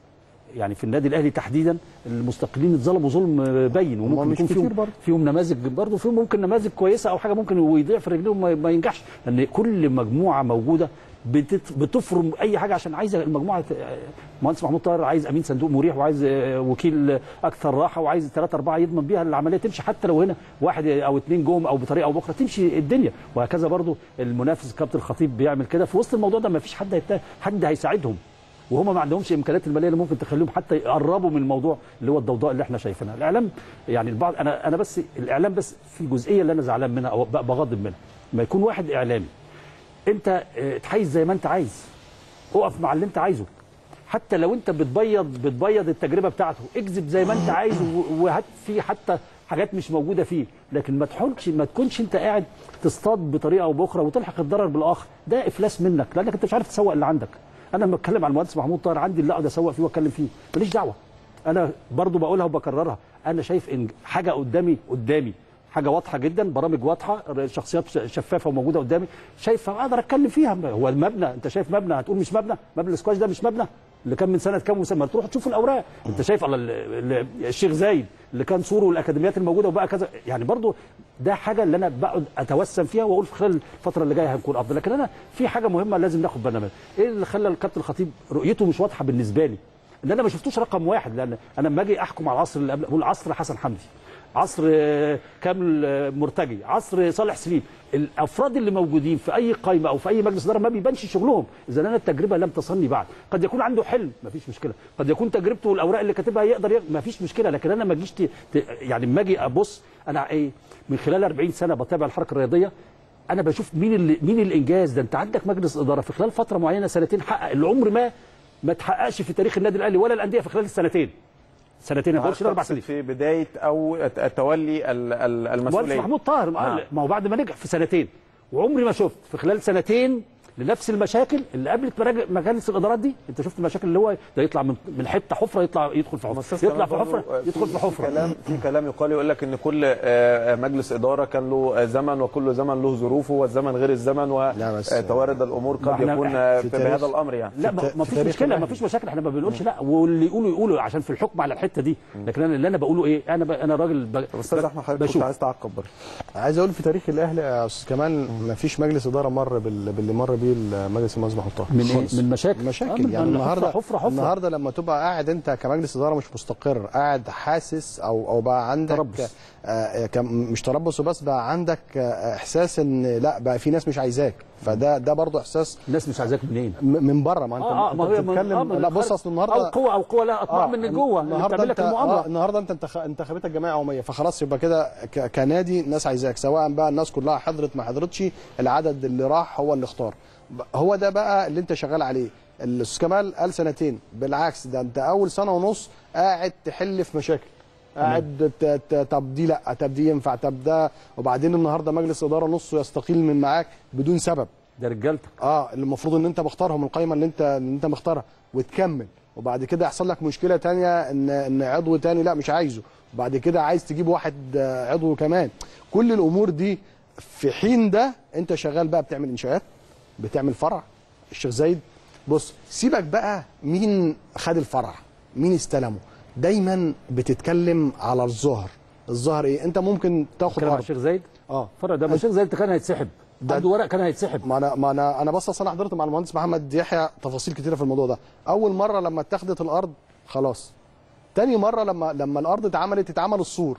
يعني في النادي الاهلي تحديدا المستقلين اتظلموا ظلم باين وممكن مش يكون كتير فيهم برضه. فيهم نماذج برضه فيهم ممكن نماذج كويسه او حاجه ممكن ويضيع في رجلهم ما- ما ينجحش لان كل مجموعه موجوده بتت- بتفرم اي حاجه عشان عايزه المجموعه مهندس محمود طاهر عايز امين صندوق مريح وعايز آه، وكيل اكثر راحه وعايز ثلاثه اربعه يضمن بيها العمليه تمشي حتى لو هنا واحد او اثنين جم او بطريقه او باخرى تمشي الدنيا وهكذا برضه المنافس كابتن الخطيب بيعمل كده في وسط الموضوع ده ما فيش حد هيتا- حد هيساعدهم وهم ما عندهمش امكانيات الماليه اللي ممكن تخليهم حتى يقربوا من الموضوع اللي هو الضوضاء اللي احنا شايفينها الاعلام يعني البعض انا انا بس الاعلام بس في جزئيه اللي انا زعلان منها او ب- بغضب منها ما يكون واحد اعلامي انت اه، تحيز زي ما انت عايز اقف مع اللي انت عايزه حتى لو انت بتبيض بتبيض التجربه بتاعته اكذب زي ما انت عايز و- وهات فيه حتى حاجات مش موجوده فيه لكن ما تحولش ما تكونش انت قاعد تصطاد بطريقه او باخرى وتلحق الضرر بالاخر ده افلاس منك لانك انت مش عارف تسوق اللي عندك انا لما اتكلم عن المهندس محمود طاهر عندي اللي اقعد اسوق فيه واتكلم فيه ماليش دعوه انا برضو بقولها وبكررها انا شايف ان حاجه قدامي قدامي حاجه واضحه جدا برامج واضحه شخصيات شفافه وموجوده قدامي شايف اقدر اتكلم فيها هو المبنى انت شايف مبنى هتقول مش مبنى مبنى الاسكواش ده مش مبنى اللي كان من سنه كام وسنه ما تروح تشوف الاوراق انت شايف على ال- ال- الشيخ زايد اللي كان سوره والاكاديميات الموجوده وبقى كذا يعني برضو ده حاجه اللي انا بقعد اتوسم فيها واقول في خلال الفتره اللي جايه هنكون افضل لكن انا في حاجه مهمه لازم ناخد بالنا منها ايه اللي خلى الكابتن الخطيب رؤيته مش واضحه بالنسبه لي ان انا ما شفتوش رقم واحد لان انا لما اجي احكم على العصر اللي قبل بقول عصر حسن حمدي عصر آه، كامل آه، مرتجي عصر صالح سليم الافراد اللي موجودين في اي قائمه او في اي مجلس اداره ما بيبانش شغلهم اذا انا التجربه لم تصلني بعد قد يكون عنده حلم ما فيش مشكله قد يكون تجربته والاوراق اللي كاتبها يقدر يق... ما فيش مشكله لكن انا ما اجيش ت... ت... يعني لما اجي ابص انا ايه من خلال 40 سنه بتابع الحركه الرياضيه انا بشوف مين اللي مين الانجاز ده انت عندك مجلس اداره في خلال فتره معينه سنتين حقق اللي عمر ما ما تحققش في تاريخ النادي الاهلي ولا الانديه في خلال السنتين سنتين ما بقولش اربع تقصد سنين في بدايه او تولي ال- ال- مهندس المسؤوليه محمود طاهر ما نعم. ما هو بعد ما نجح في سنتين وعمري ما شفت في خلال سنتين لنفس المشاكل اللي قابلت مراج- مجالس الادارات دي انت شفت المشاكل اللي هو ده يطلع من من حته حفره يطلع يدخل في أستاذ حفره يطلع كمان في حفره برضو، آه، يدخل في في حفره كلام في كلام يقال يقول لك ان كل آه، مجلس اداره كان له آه، زمن وكل زمن له ظروفه والزمن غير الزمن لا بس- وتوارد الامور ما قد احنا- يكون إحنا آه، في في تاريخ- بهذا الامر يعني لا في ما تا- ما في فيش تاريخ مشكله ما الأهلي. فيش مشاكل احنا ما بنقولش لا واللي يقولوا يقولوا عشان في الحكم على الحته دي لكن انا اللي انا بقوله ايه انا ب... انا راجل ب... طب استاذ احمد حضرتك كنت بشوف عايز تعقب برضه عايز اقول في تاريخ الاهلي يا استاذ كمال ما فيش مجلس اداره مر بال- باللي مر بيه المجلس المهندس محمود طاهر من ايه خالص. من مشاكل آه، مشاكل من- يعني من النهارده حفره حفره, حفرة. النهارده لما تبقى قاعد انت كمجلس اداره مش مستقر قاعد حاسس او او بقى عندك تربص. آه كم- مش تربص وبس بقى عندك آه احساس ان لا بقى في ناس مش عايزاك فده ده برضه احساس الناس مش عايزاك منين م- من بره ما انت اه اه ما هي انت من- بتتكلم آه، من لا بص الخارج. اصل النهارده او قوه او قوه لا اطمع من جوه اللي النهارده بتعمل لك انت المؤامره آه النهارده انت انتخ... انتخاباتك جمعيه عموميه فخلاص يبقى كده ك... كنادي الناس عايزاك سواء بقى الناس كلها حضرت ما حضرتش العدد اللي راح هو اللي اختار ب- هو ده بقى اللي انت شغال عليه الاستاذ كمال قال سنتين بالعكس ده انت اول سنه ونص قاعد تحل في مشاكل قاعد ت- ت- طب دي لا طب دي ينفع طب ده وبعدين النهارده مجلس اداره نصه يستقيل من معاك بدون سبب ده رجالتك اه اللي المفروض ان انت مختارهم القائمه اللي انت اللي انت مختارها وتكمل وبعد كده يحصل لك مشكله تانية ان ان عضو تاني لا مش عايزه وبعد كده عايز تجيب واحد آه، عضو كمان كل الامور دي في حين ده انت شغال بقى بتعمل انشاءات بتعمل فرع الشيخ زايد بص سيبك بقى مين خد الفرع مين استلمه دايما بتتكلم على الظهر الظهر ايه انت ممكن تاخد كلام على أرض. الشيخ زايد اه فرق ده ما الشيخ زايد كان هيتسحب ده- عنده ورق كان هيتسحب ما انا ما انا انا بس اصل انا حضرت مع المهندس محمد يحيى تفاصيل كتيره في الموضوع ده اول مره لما اتخذت الارض خلاص تاني مره لما لما الارض اتعملت اتعمل السور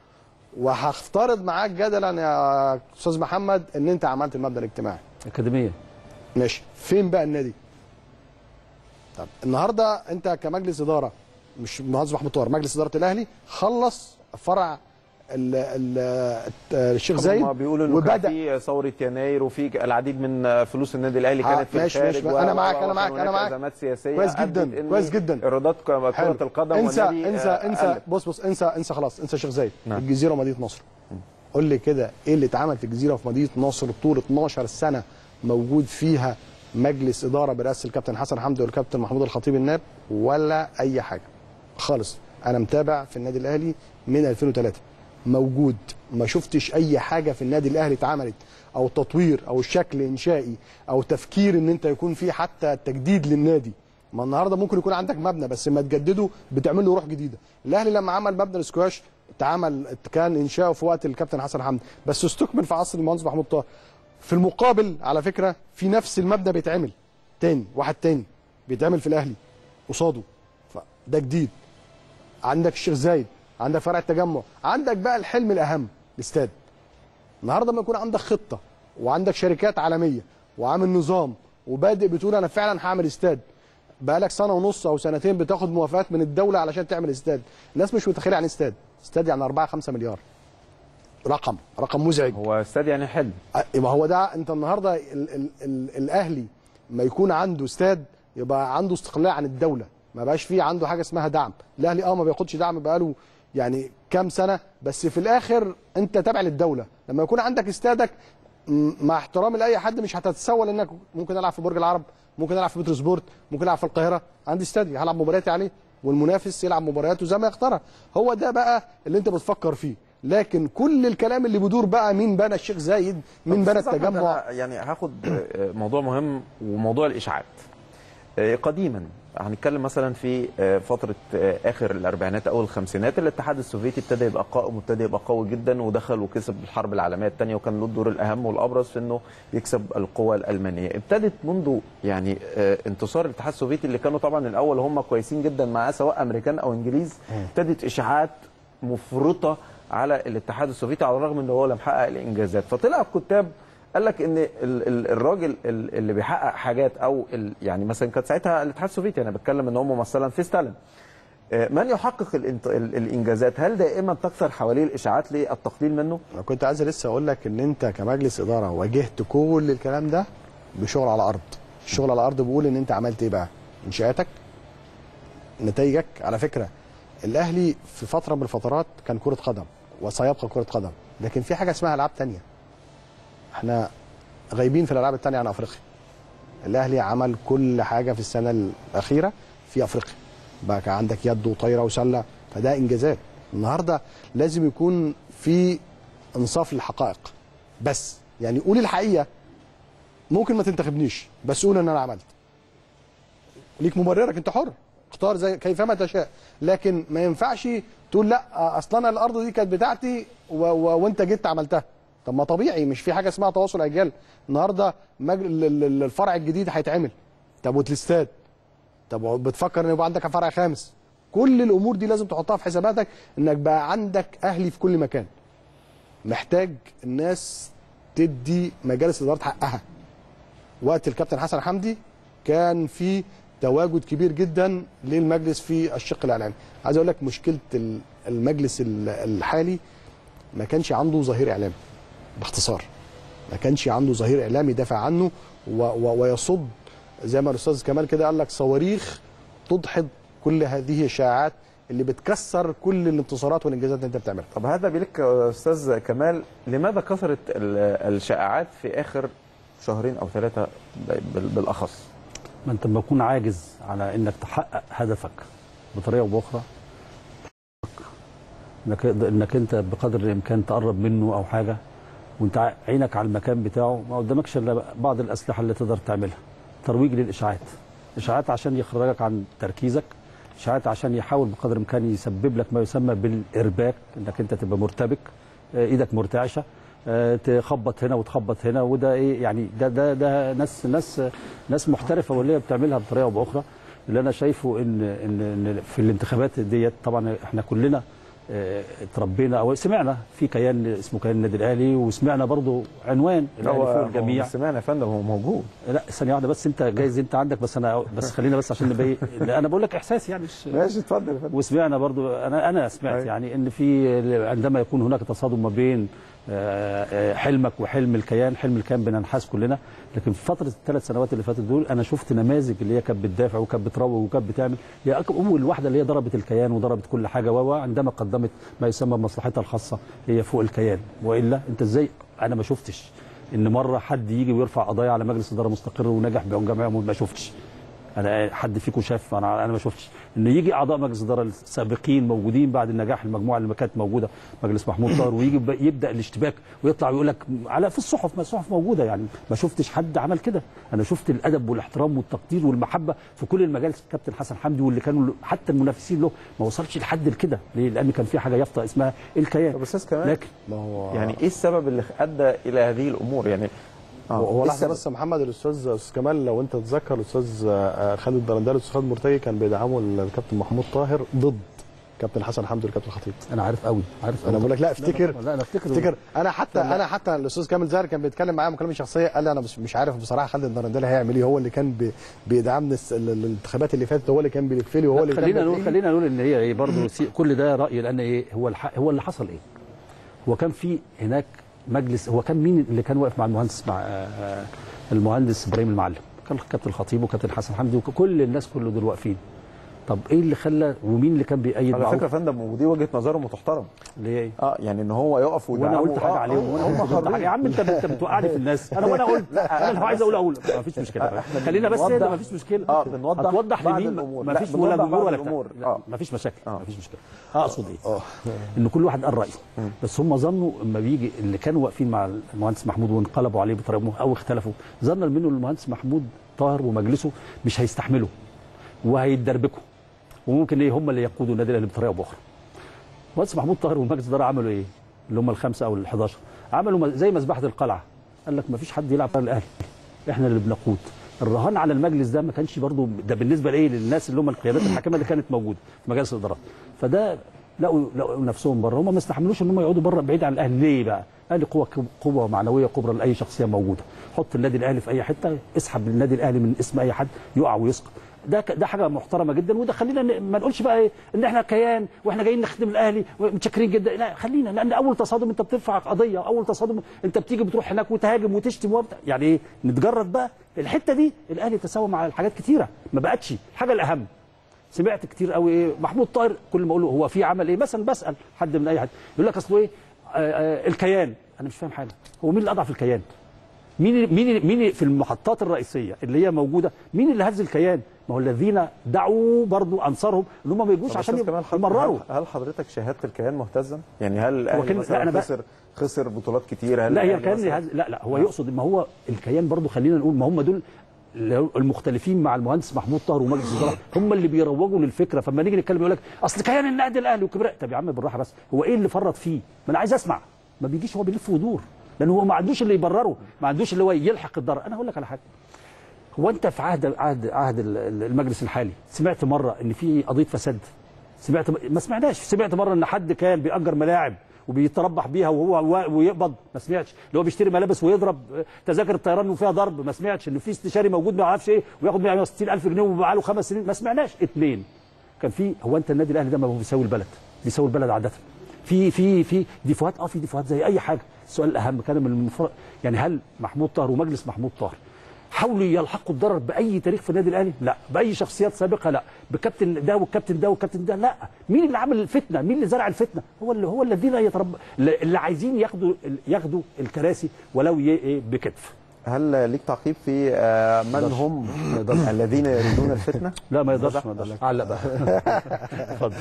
وهفترض معاك جدلا يا استاذ محمد ان انت عملت المبنى الاجتماعي اكاديميه ماشي فين بقى النادي طب النهارده انت كمجلس اداره مش مهندس محمود طاهر مجلس اداره الاهلي خلص فرع ال- ال- الشيخ زايد هم بيقولوا انه كان وبدا في ثوره يناير وفي العديد من فلوس النادي الاهلي آه، كانت في ماشي، الخارج ماشي. و- أنا و- معاك، و- أنا معاك، وكان أنا هناك معاك. ازمات سياسيه كويس أدت جدا، إن كويس جدا. ايرادات كره حلو. القدم انسى والنادي انسى آه، انسى قلت. بص بص انسى انسى خلاص انسى شيخ زايد نعم. الجزيره ومدينه نصر قول لي كده ايه اللي اتعمل في الجزيره وفي مدينه نصر طول 12 سنه موجود فيها مجلس اداره برئاسه الكابتن حسن حمدي والكابتن محمود الخطيب الناب ولا اي حاجه خالص انا متابع في النادي الاهلي من 2003 موجود ما شفتش اي حاجه في النادي الاهلي اتعملت او تطوير او شكل انشائي او تفكير ان انت يكون في حتى تجديد للنادي ما النهارده ممكن يكون عندك مبنى بس ما تجدده بتعمل له روح جديده الاهلي لما عمل مبنى السكواش اتعمل كان انشاؤه في وقت الكابتن حسن حمدي بس استكمل في عصر المهندس محمود طاهر في المقابل على فكره في نفس المبنى بيتعمل تاني واحد تاني بيتعمل في الاهلي قصاده فده جديد عندك الشيخ زايد عندك فرع التجمع عندك بقى الحلم الاهم الاستاد النهارده لما يكون عندك خطه وعندك شركات عالميه وعامل نظام وبادئ بتقول انا فعلا هعمل استاد بقالك سنه ونص او سنتين بتاخد موافقات من الدوله علشان تعمل استاد الناس مش متخيله عن استاد استاد يعني 4 5 مليار رقم رقم مزعج هو استاد يعني حلم يبقى هو ده انت النهارده ال ال ال الاهلي ما يكون عنده استاد يبقى عنده استقلال عن الدوله ما بقاش فيه عنده حاجه اسمها دعم الاهلي اه ما بياخدش دعم بقاله يعني كام سنه بس في الاخر انت تابع للدوله لما يكون عندك استادك م- مع احترامي لاي حد مش هتتسول انك ممكن العب في برج العرب ممكن العب في بترو سبورت ممكن العب في القاهره عندي استادي هلعب مبارياتي عليه والمنافس يلعب مبارياته زي ما يختارها هو ده بقى اللي انت بتفكر فيه لكن كل الكلام اللي بيدور بقى مين بنى الشيخ زايد مين بنى أستاذ أحمد، التجمع أنا يعني هاخد آه، موضوع مهم وموضوع الاشاعات آه، قديما هنتكلم مثلا في آه، فتره آه، اخر الاربعينات او الخمسينات الاتحاد السوفيتي ابتدى يبقى قائم وابتدى يبقى قوي جدا ودخل وكسب الحرب العالميه الثانيه وكان له الدور الاهم والابرز في انه يكسب القوى الالمانيه ابتدت منذ يعني آه، انتصار الاتحاد السوفيتي اللي كانوا طبعا الاول هم كويسين جدا معاه سواء امريكان او انجليز ابتدت اشاعات مفرطه على الاتحاد السوفيتي على الرغم ان هو لم يحقق الانجازات فطلع الكتاب قال لك ان ال- ال- الراجل ال- اللي بيحقق حاجات او ال- يعني مثلا كانت ساعتها الاتحاد السوفيتي انا بتكلم ان هو مثلا في ستالين آه، من يحقق الانت- ال- الانجازات هل دائما تكثر حواليه الاشاعات للتقليل منه؟ انا كنت عايز لسه اقول لك ان انت كمجلس اداره واجهت كل الكلام ده بشغل على الارض الشغل على الارض بيقول ان انت عملت ايه بقى انشاءاتك نتائجك على فكره الاهلي في فتره من الفترات كان كره قدم وسيبقى كره قدم لكن في حاجه اسمها العاب تانية احنا غايبين في الالعاب التانية عن افريقيا الاهلي عمل كل حاجه في السنه الاخيره في افريقيا بقى كان عندك يد وطايره وسله فده انجازات النهارده لازم يكون في انصاف للحقائق بس يعني قول الحقيقه ممكن ما تنتخبنيش بس قول ان انا عملت ليك مبررك انت حر اختار زي كيفما تشاء لكن ما ينفعش تقول لا اصل انا الارض دي كانت بتاعتي و... و... وانت جيت عملتها طب ما طبيعي مش في حاجه اسمها تواصل اجيال النهارده مجل... ال- ال- الفرع الجديد هيتعمل طب والاستاد طب بتفكر ان يبقى عندك فرع خامس كل الامور دي لازم تحطها في حساباتك انك بقى عندك اهلي في كل مكان محتاج الناس تدي مجالس الادارات حقها وقت الكابتن حسن حمدي كان في تواجد كبير جدا للمجلس في الشق الاعلامي عايز اقول لك مشكله ال- المجلس ال- الحالي ما كانش عنده ظهير اعلامي باختصار ما كانش عنده ظهير اعلامي يدافع عنه و و ويصد زي ما الاستاذ كمال كده قال لك صواريخ تدحض كل هذه الشائعات اللي بتكسر كل الانتصارات والانجازات اللي انت بتعملها طب هذا بيلك يا استاذ كمال لماذا كثرت ال- الشائعات في اخر شهرين او ثلاثه بال- بالاخص؟ ما انت لما تكون عاجز على انك تحقق هدفك بطريقه او باخرى انك انك انت بقدر الامكان تقرب منه او حاجه وانت ع- عينك على المكان بتاعه ما قدامكش الا بعض الاسلحه اللي تقدر تعملها ترويج للاشاعات اشاعات عشان يخرجك عن تركيزك اشاعات عشان يحاول بقدر الامكان يسبب لك ما يسمى بالارباك انك انت تبقى مرتبك آه، ايدك مرتعشه آه، تخبط هنا وتخبط هنا وده ايه يعني ده ده ده ناس ناس ناس محترفه واللي هي بتعملها بطريقه او باخرى اللي انا شايفه ان ان إن في الانتخابات ديت طبعا احنا كلنا آه، اتربينا او سمعنا في كيان اسمه كيان النادي الاهلي وسمعنا برضو عنوان الاهلي فوق الجميع سمعنا يا فندم هو موجود لا ثانيه واحده بس انت جايز انت عندك بس انا بس خلينا بس عشان نبين لا، انا بقول لك احساس يعني مش ماشي اتفضل يا فندم وسمعنا برضو انا انا سمعت أيوة. يعني ان في عندما يكون هناك تصادم ما بين آه، آه، حلمك وحلم الكيان حلم الكيان بننحاس كلنا لكن في فتره الثلاث سنوات اللي فاتت دول انا شفت نماذج اللي هي كانت بتدافع وكانت بتروج وكانت بتعمل هي أك- اول واحده اللي هي ضربت الكيان وضربت كل حاجه و عندما قدمت ما يسمى بمصلحتها الخاصه هي فوق الكيان والا انت ازاي انا ما شفتش ان مره حد يجي ويرفع قضايا على مجلس اداره مستقر ونجح بجمعيه ما شفتش انا حد فيكم شاف انا انا ما شفتش ان يجي اعضاء مجلس الاداره السابقين موجودين بعد النجاح المجموعه اللي كانت موجوده مجلس محمود طاهر ويجي ب- يبدا الاشتباك ويطلع ويقول لك على في الصحف ما الصحف موجوده يعني ما شفتش حد عمل كده انا شفت الادب والاحترام والتقدير والمحبه في كل المجالس كابتن حسن حمدي واللي كانوا حتى المنافسين له ما وصلش لحد لكده ليه لان كان في حاجه يافطه اسمها الكيان طب استاذ كمان لكن ما هو يعني ايه السبب اللي ادى الى هذه الامور يعني آه، هو إيه لحظه السبب؟ بس يا محمد الاستاذ استاذ كمال لو انت تتذكر الاستاذ آه، خالد الدرندال والاستاذ خالد مرتجي كان بيدعموا الكابتن محمود طاهر ضد كابتن حسن حمدي والكابتن خطيب انا عارف قوي عارف انا قوي. بقول لك لا افتكر لا انا افتكر افتكر انا حتى لا. انا حتى الاستاذ كامل زاهر كان بيتكلم معايا مكالمه شخصيه قال لي انا مش مش عارف بصراحه خالد الدرندال هيعمل ايه هو اللي كان بي- بيدعمني الس- ال- الانتخابات اللي فاتت هو اللي كان بيلف لي وهو لا، اللي كان خلينا نقول بيدعمني. خلينا نقول ان هي ايه برضه سي- كل ده راي لان ايه هو الح... هو اللي حصل ايه؟ هو كان في هناك مجلس هو كان مين اللي كان واقف مع المهندس مع آه، المهندس ابراهيم المعلم كان كابتن الخطيب وكابتن حسن حمدي وكل الناس كل دول واقفين طب ايه اللي خلى ومين اللي كان بيأيد على معه؟ فكره يا فندم ودي وجهه نظره محترمه ليه ايه؟ اه يعني ان هو يقف وانا ويدعمه قلت حاجه آه، عليهم آه، وانا هم قلت ضد حرين. حاجه يا عم انت انت بتوقعني في الناس انا وانا قلت انا لو عايز اقول اقول ما فيش مشكله خلينا بس بنوضح- هنا ما فيش مشكله اه بنوضح هتوضح بعض لمين الأمور. ما لا، فيش بنوضح ولا بعض جمهور ولا الأمور. بتاع آه. ما فيش مشاكل آه. ما فيش مشكله اقصد ايه اه ان كل واحد قال رايه بس هم ظنوا اما بيجي اللي كانوا واقفين مع المهندس محمود وانقلبوا عليه بطريقه او اختلفوا ظن منه المهندس محمود طاهر ومجلسه مش هيستحملوا وهيتدربكوا وممكن ايه هم اللي يقودوا النادي الاهلي بطريقه باخرى المهندس محمود طاهر والمجلس الاداره عملوا ايه اللي هم الخمسه او ال11 عملوا م- زي مذبحه القلعه قال لك ما فيش حد يلعب غير الاهلي احنا اللي بنقود الرهان على المجلس ده ما كانش برضو ده بالنسبه لايه للناس اللي هم القيادات الحاكمه اللي كانت موجوده في مجالس الادارات فده لقوا لقوا نفسهم بره هم ما استحملوش ان هم يقعدوا بره بعيد عن الاهلي ليه بقى؟ الاهلي قوه قوه معنويه كبرى لاي شخصيه موجوده حط النادي الاهلي في اي حته اسحب النادي الاهلي من اسم اي حد يقع ويسقط ده ك- ده حاجه محترمه جدا وده خلينا ن- ما نقولش بقى ايه ان احنا كيان واحنا جايين نخدم الاهلي ومتشكرين جدا لا خلينا لان اول تصادم انت بترفع قضيه اول تصادم انت بتيجي بتروح هناك وتهاجم وتشتم وبتاع يعني ايه نتجرد بقى الحته دي الاهلي تساوى مع الحاجات كتيره ما بقتش الحاجه الاهم سمعت كتير قوي ايه محمود طاهر كل ما اقول له هو في عمل ايه مثلا بسال حد من اي حد يقول لك اصله ايه آه آه الكيان انا مش فاهم حاجه هو مين اللي اضعف الكيان مين مين مين في المحطات الرئيسيه اللي هي موجوده مين اللي هز الكيان ما هو الذين دعوا برضو انصارهم ان هم ما يجوش طب عشان أستاذ كمال حضرتك- يمرروا هل- هل حضرتك شاهدت الكيان مهتزا؟ يعني هل كان- الاهلي لا، مثلا أنا بقى- خسر خسر بطولات كتير هل لا هي الأهلي الكيان مثلاً- هز... لا لا هو يقصد ما هو الكيان برضو خلينا نقول ما هم دول اللي المختلفين مع المهندس محمود طاهر ومجلس الاداره هم اللي بيروجوا للفكره فلما نيجي نتكلم يقول لك اصل كيان النادي الاهلي وكبر طب يا عم بالراحه بس هو ايه اللي فرط فيه؟ ما انا عايز اسمع ما بيجيش هو بيلف ويدور لان هو ما عندوش اللي يبرره ما عندوش اللي هو يلحق الضرر انا هقول لك على حاجه هو انت في عهد عهد عهد ال- المجلس الحالي سمعت مره ان في قضيه فساد سمعت ما سمعناش سمعت مره ان حد كان بيأجر ملاعب وبيتربح بيها وهو وا- ويقبض ما سمعتش اللي هو بيشتري ملابس ويضرب تذاكر الطيران وفيها ضرب ما سمعتش ان في استشاري موجود ما اعرفش ايه وياخد 160000 جنيه وبقى له خمس سنين ما سمعناش اثنين كان في هو انت النادي الاهلي ده ما هو بيساوي البلد بيساوي البلد عاده في في في ديفوهات اه في ديفوهات زي اي حاجه السؤال الاهم كان من المفروض يعني هل محمود طاهر ومجلس محمود طاهر حاولوا يلحقوا الضرر باي تاريخ في النادي الاهلي؟ لا، باي شخصيات سابقه لا، بكابتن ده والكابتن ده والكابتن ده لا، مين اللي عمل الفتنه؟ مين اللي زرع الفتنه؟ هو اللي هو الذين يترب اللي عايزين ياخدوا ياخدوا الكراسي ولو ي- إيه بكتف. هل ليك تعقيب في آه، من هم الذين يريدون الفتنه؟ لا ما يقدرش ما يقدرش علق بقى اتفضل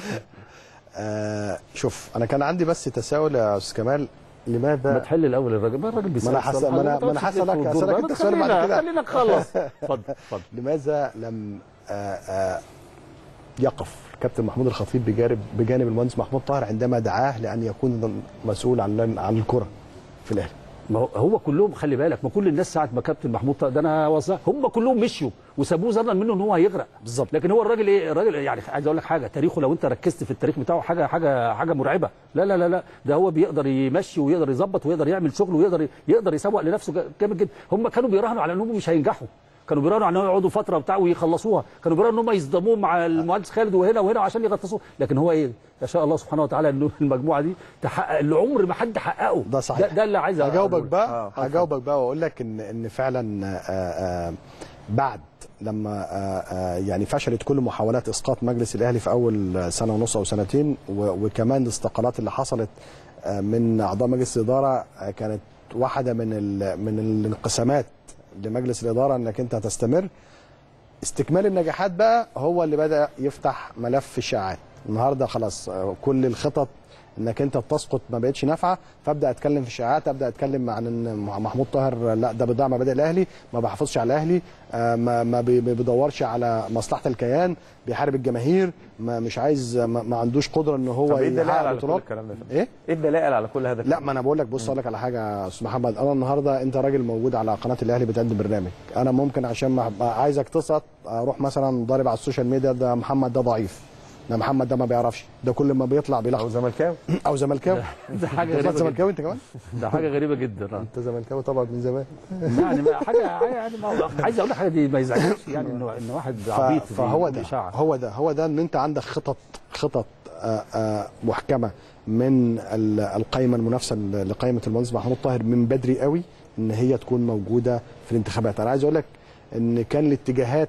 آه شوف انا كان عندي بس تساؤل يا استاذ كمال ما لماذا تحل الاول الراجل ما الراجل بيسال ما أنا حاسس- ما أنا- ما أنا حاسس لك- حاسس لك أنت سؤال بعد كده. خلينا نخلص اتفضل اتفضل لماذا لم آه آه يقف كابتن محمود الخطيب بجانب بجانب المهندس محمود طاهر عندما دعاه لان يكون مسؤول عن عن الكره في الاهلي ما هو- هو كلهم خلي بالك ما كل الناس ساعه ما كابتن محمود طه- ده انا وصى هم كلهم مشيوا وسابوه ظنا منه ان هو هيغرق بالظبط. لكن هو الراجل ايه الراجل يعني عايز اقول لك حاجه تاريخه لو انت ركزت في التاريخ بتاعه حاجه حاجه حاجه مرعبه لا لا لا لا ده هو بيقدر يمشي ويقدر يظبط ويقدر يعمل شغل ويقدر يقدر يسوق لنفسه جا- جامد جدا هم كانوا بيراهنوا على انهم مش هينجحوا كانوا بيراهنوا على انهم يقعدوا فتره بتاع ويخلصوها كانوا بيراهنوا ان هم يصدموه مع المهندس خالد وهنا وهنا عشان يغطسوه لكن هو ايه يشاء الله سبحانه وتعالى ان المجموعه دي تحقق اللي عمر ما حد حققه ده صحيح. ده, ده اللي عايز هجاوبك أقوله. بقى آه، هجاوبك بقى واقول لك ان ان فعلا آه، آه، بعد لما آه، آه، يعني فشلت كل محاولات اسقاط مجلس الاهلي في اول سنه ونص او سنتين و- وكمان الاستقالات اللي حصلت آه، من اعضاء مجلس الاداره آه، كانت واحده من ال- من الانقسامات لمجلس الاداره انك انت هتستمر استكمال النجاحات بقى هو اللي بدا يفتح ملف الشائعات النهارده خلاص آه، كل الخطط انك انت بتسقط ما بقتش نافعه فابدا اتكلم في الشائعات ابدا اتكلم عن ان محمود طاهر لا ده بيضيع مبادئ الاهلي ما بيحافظش على الاهلي آه، ما ما بي- ما بيدورش على مصلحه الكيان بيحارب الجماهير ما مش عايز ما, ما عندوش قدره ان هو طب ايه الدلائل يحقق على كل بطولات الكلام ده يا فندم؟ ايه ايه الدلائل على كل هذا لا ما انا بقول لك بص اقول لك على حاجه يا استاذ محمد انا النهارده انت راجل موجود على قناه الاهلي بتقدم برنامج انا ممكن عشان ما أبقى عايزك تسقط اروح مثلا ضارب على السوشيال ميديا ده محمد ده ضعيف ده محمد ده ما بيعرفش ده كل ما بيطلع او بيلخبط زملكاوي او زملكاوي ده حاجه انت غريبه جدا زملكاوي انت كمان ده حاجه غريبه جدا آه. انت زملكاوي طبعا من زمان يعني ما- حاجه يعني ما هو- عايز اقول لك حاجه دي ما يزعجش يعني انه ان واحد ف- عبيط فهو ده إشاعة. هو ده هو ده ان انت عندك خطط خطط آه، آه، محكمه من ال- القائمه المنافسه ل- لقائمه المهندس محمود طاهر من بدري قوي ان هي تكون موجوده في الانتخابات انا عايز اقول لك ان كان الاتجاهات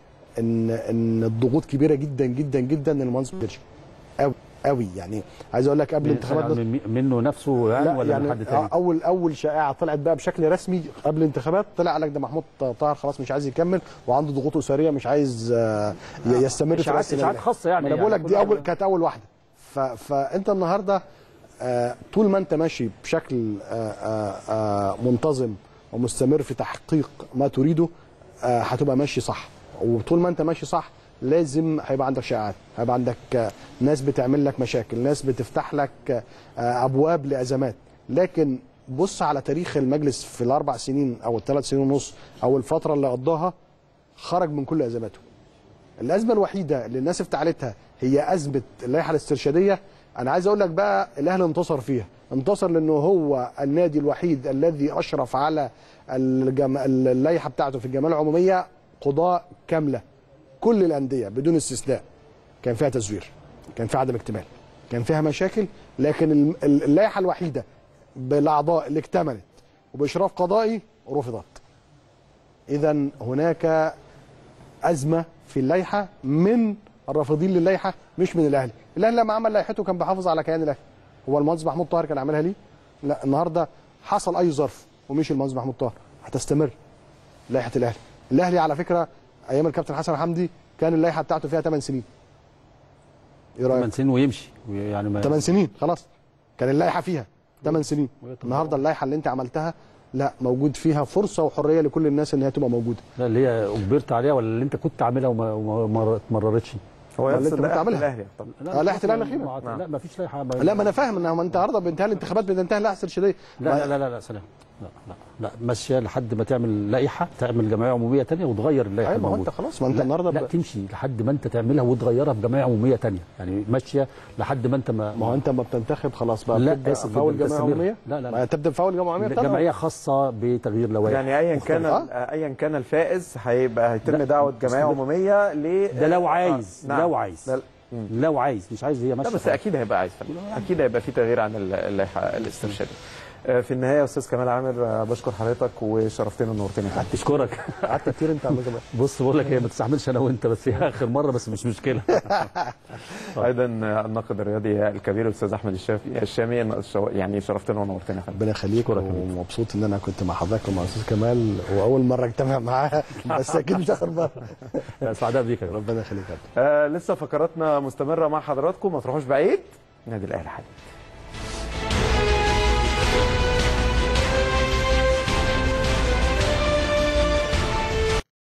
ان ان الضغوط كبيره جدا جدا جدا ان المهندس ما يقدرش قوي قوي يعني عايز اقول لك قبل الانتخابات بس- من- منه نفسه يعني لا ولا يعني من حد تاني اول اول شائعه طلعت بقى بشكل رسمي قبل الانتخابات طلع قال لك ده محمود طاهر خلاص مش عايز يكمل وعنده ضغوط اسريه مش عايز آه، ي- يستمر في إشاعات- رئاسه إشاعات النادي. خاصة يعني، ما انا بقول لك يعني دي كل اول واحد- كانت اول واحده ف... فانت النهارده آه، طول ما انت ماشي بشكل آه، آه، آه، منتظم ومستمر في تحقيق ما تريده آه، هتبقى ماشي صح وطول ما انت ماشي صح لازم هيبقى عندك شائعات هيبقى عندك آه، ناس بتعمل لك مشاكل ناس بتفتح لك آه، آه، ابواب لازمات لكن بص على تاريخ المجلس في الاربع سنين او الثلاث سنين ونص او الفتره اللي قضاها خرج من كل ازماته الازمه الوحيده اللي الناس افتعلتها هي ازمه اللائحه الاسترشاديه انا عايز اقول لك بقى الاهلي انتصر فيها انتصر لانه هو النادي الوحيد الذي اشرف على الجم... اللائحه بتاعته في الجمعيه العموميه قضاء كامله كل الانديه بدون استثناء كان فيها تزوير كان فيها عدم اكتمال كان فيها مشاكل لكن ال- ال- اللائحه الوحيده بالاعضاء اللي اكتملت وباشراف قضائي رفضت اذا هناك ازمه في اللائحه من الرافضين للائحه مش من الاهلي الاهلي لما عمل لائحته كان بيحافظ على كيان الاهلي هو المهندس محمود طاهر كان عاملها ليه لا النهارده حصل اي ظرف ومشي المهندس محمود طاهر هتستمر لائحه الاهلي الاهلي على فكره ايام الكابتن حسن حمدي كان اللائحه بتاعته فيها 8 سنين ايه رايك 8 سنين ويمشي يعني ما 8 سنين خلاص كان اللائحه فيها 8 سنين وهي طبعاً. النهارده اللائحه اللي انت عملتها لا موجود فيها فرصه وحريه لكل الناس ان هي تبقى موجوده لا اللي هي اجبرت عليها ولا اللي انت كنت عاملها وما وما ما اتمررتش هو اللي نفس انت كنت اللائحة عاملها. الاهلي طب لا آه، لائحة ما- الأهلي الأخيرة. ما- لا ما فيش لائحه لا ما انا فاهم ان انت النهارده بانتهاء الانتخابات بتنتهي اللائحه الاسترشاديه لا لا لا لا, لا سلام لا لا لا ماشيه لحد ما تعمل لائحه تعمل جمعيه عموميه ثانيه وتغير اللائحه ايوه ما هو انت الموجودة. خلاص ما انت لا, النهارده لا ب- تمشي لحد ما انت تعملها وتغيرها في جمعيه عموميه ثانيه يعني ماشيه لحد ما انت ما ما هو انت ما بتنتخب خلاص بقى لا، بتبدا آسف فاول جداً، جمعيه تستمر. عموميه لا، لا، لا. ما تبدا فاول جمعيه عموميه بتاعتها. جمعيه خاصه بتغيير لوائح يعني ايا كان آه. ال- ايا كان الفائز هيبقى هيتم لا، دعوه بس جمعيه ده- عموميه ل ده لو عايز آه، نعم. لو عايز لا- مم. لو عايز مش عايز هي لا ماشيه بس خلاص. اكيد هيبقى عايز فعلا. اكيد هيبقى في تغيير عن ال- اللائحه الاسترشاديه آه، في النهايه يا استاذ كمال عامر آه، بشكر حضرتك وشرفتنا ونورتنا فندم. اشكرك قعدت كتير انت على الجمعيه بص بقول لك هي ما تستحملش انا وانت بس هي اخر مره بس مش مشكله ايضا آه، الناقد الرياضي الكبير الاستاذ احمد الشافي الشامي شو- يعني شرفتنا ونورتنا يا فندم. ربنا يخليك ومبسوط ان انا كنت مع حضرتك ومع استاذ كمال واول مره اجتمع معاه بس اكيد مش اخر مره سعداء بيك يا رب ربنا يخليك يا عبد. آه لسه فقراتنا مستمره مع حضراتكم ما تروحوش بعيد نادي الاهلي حديث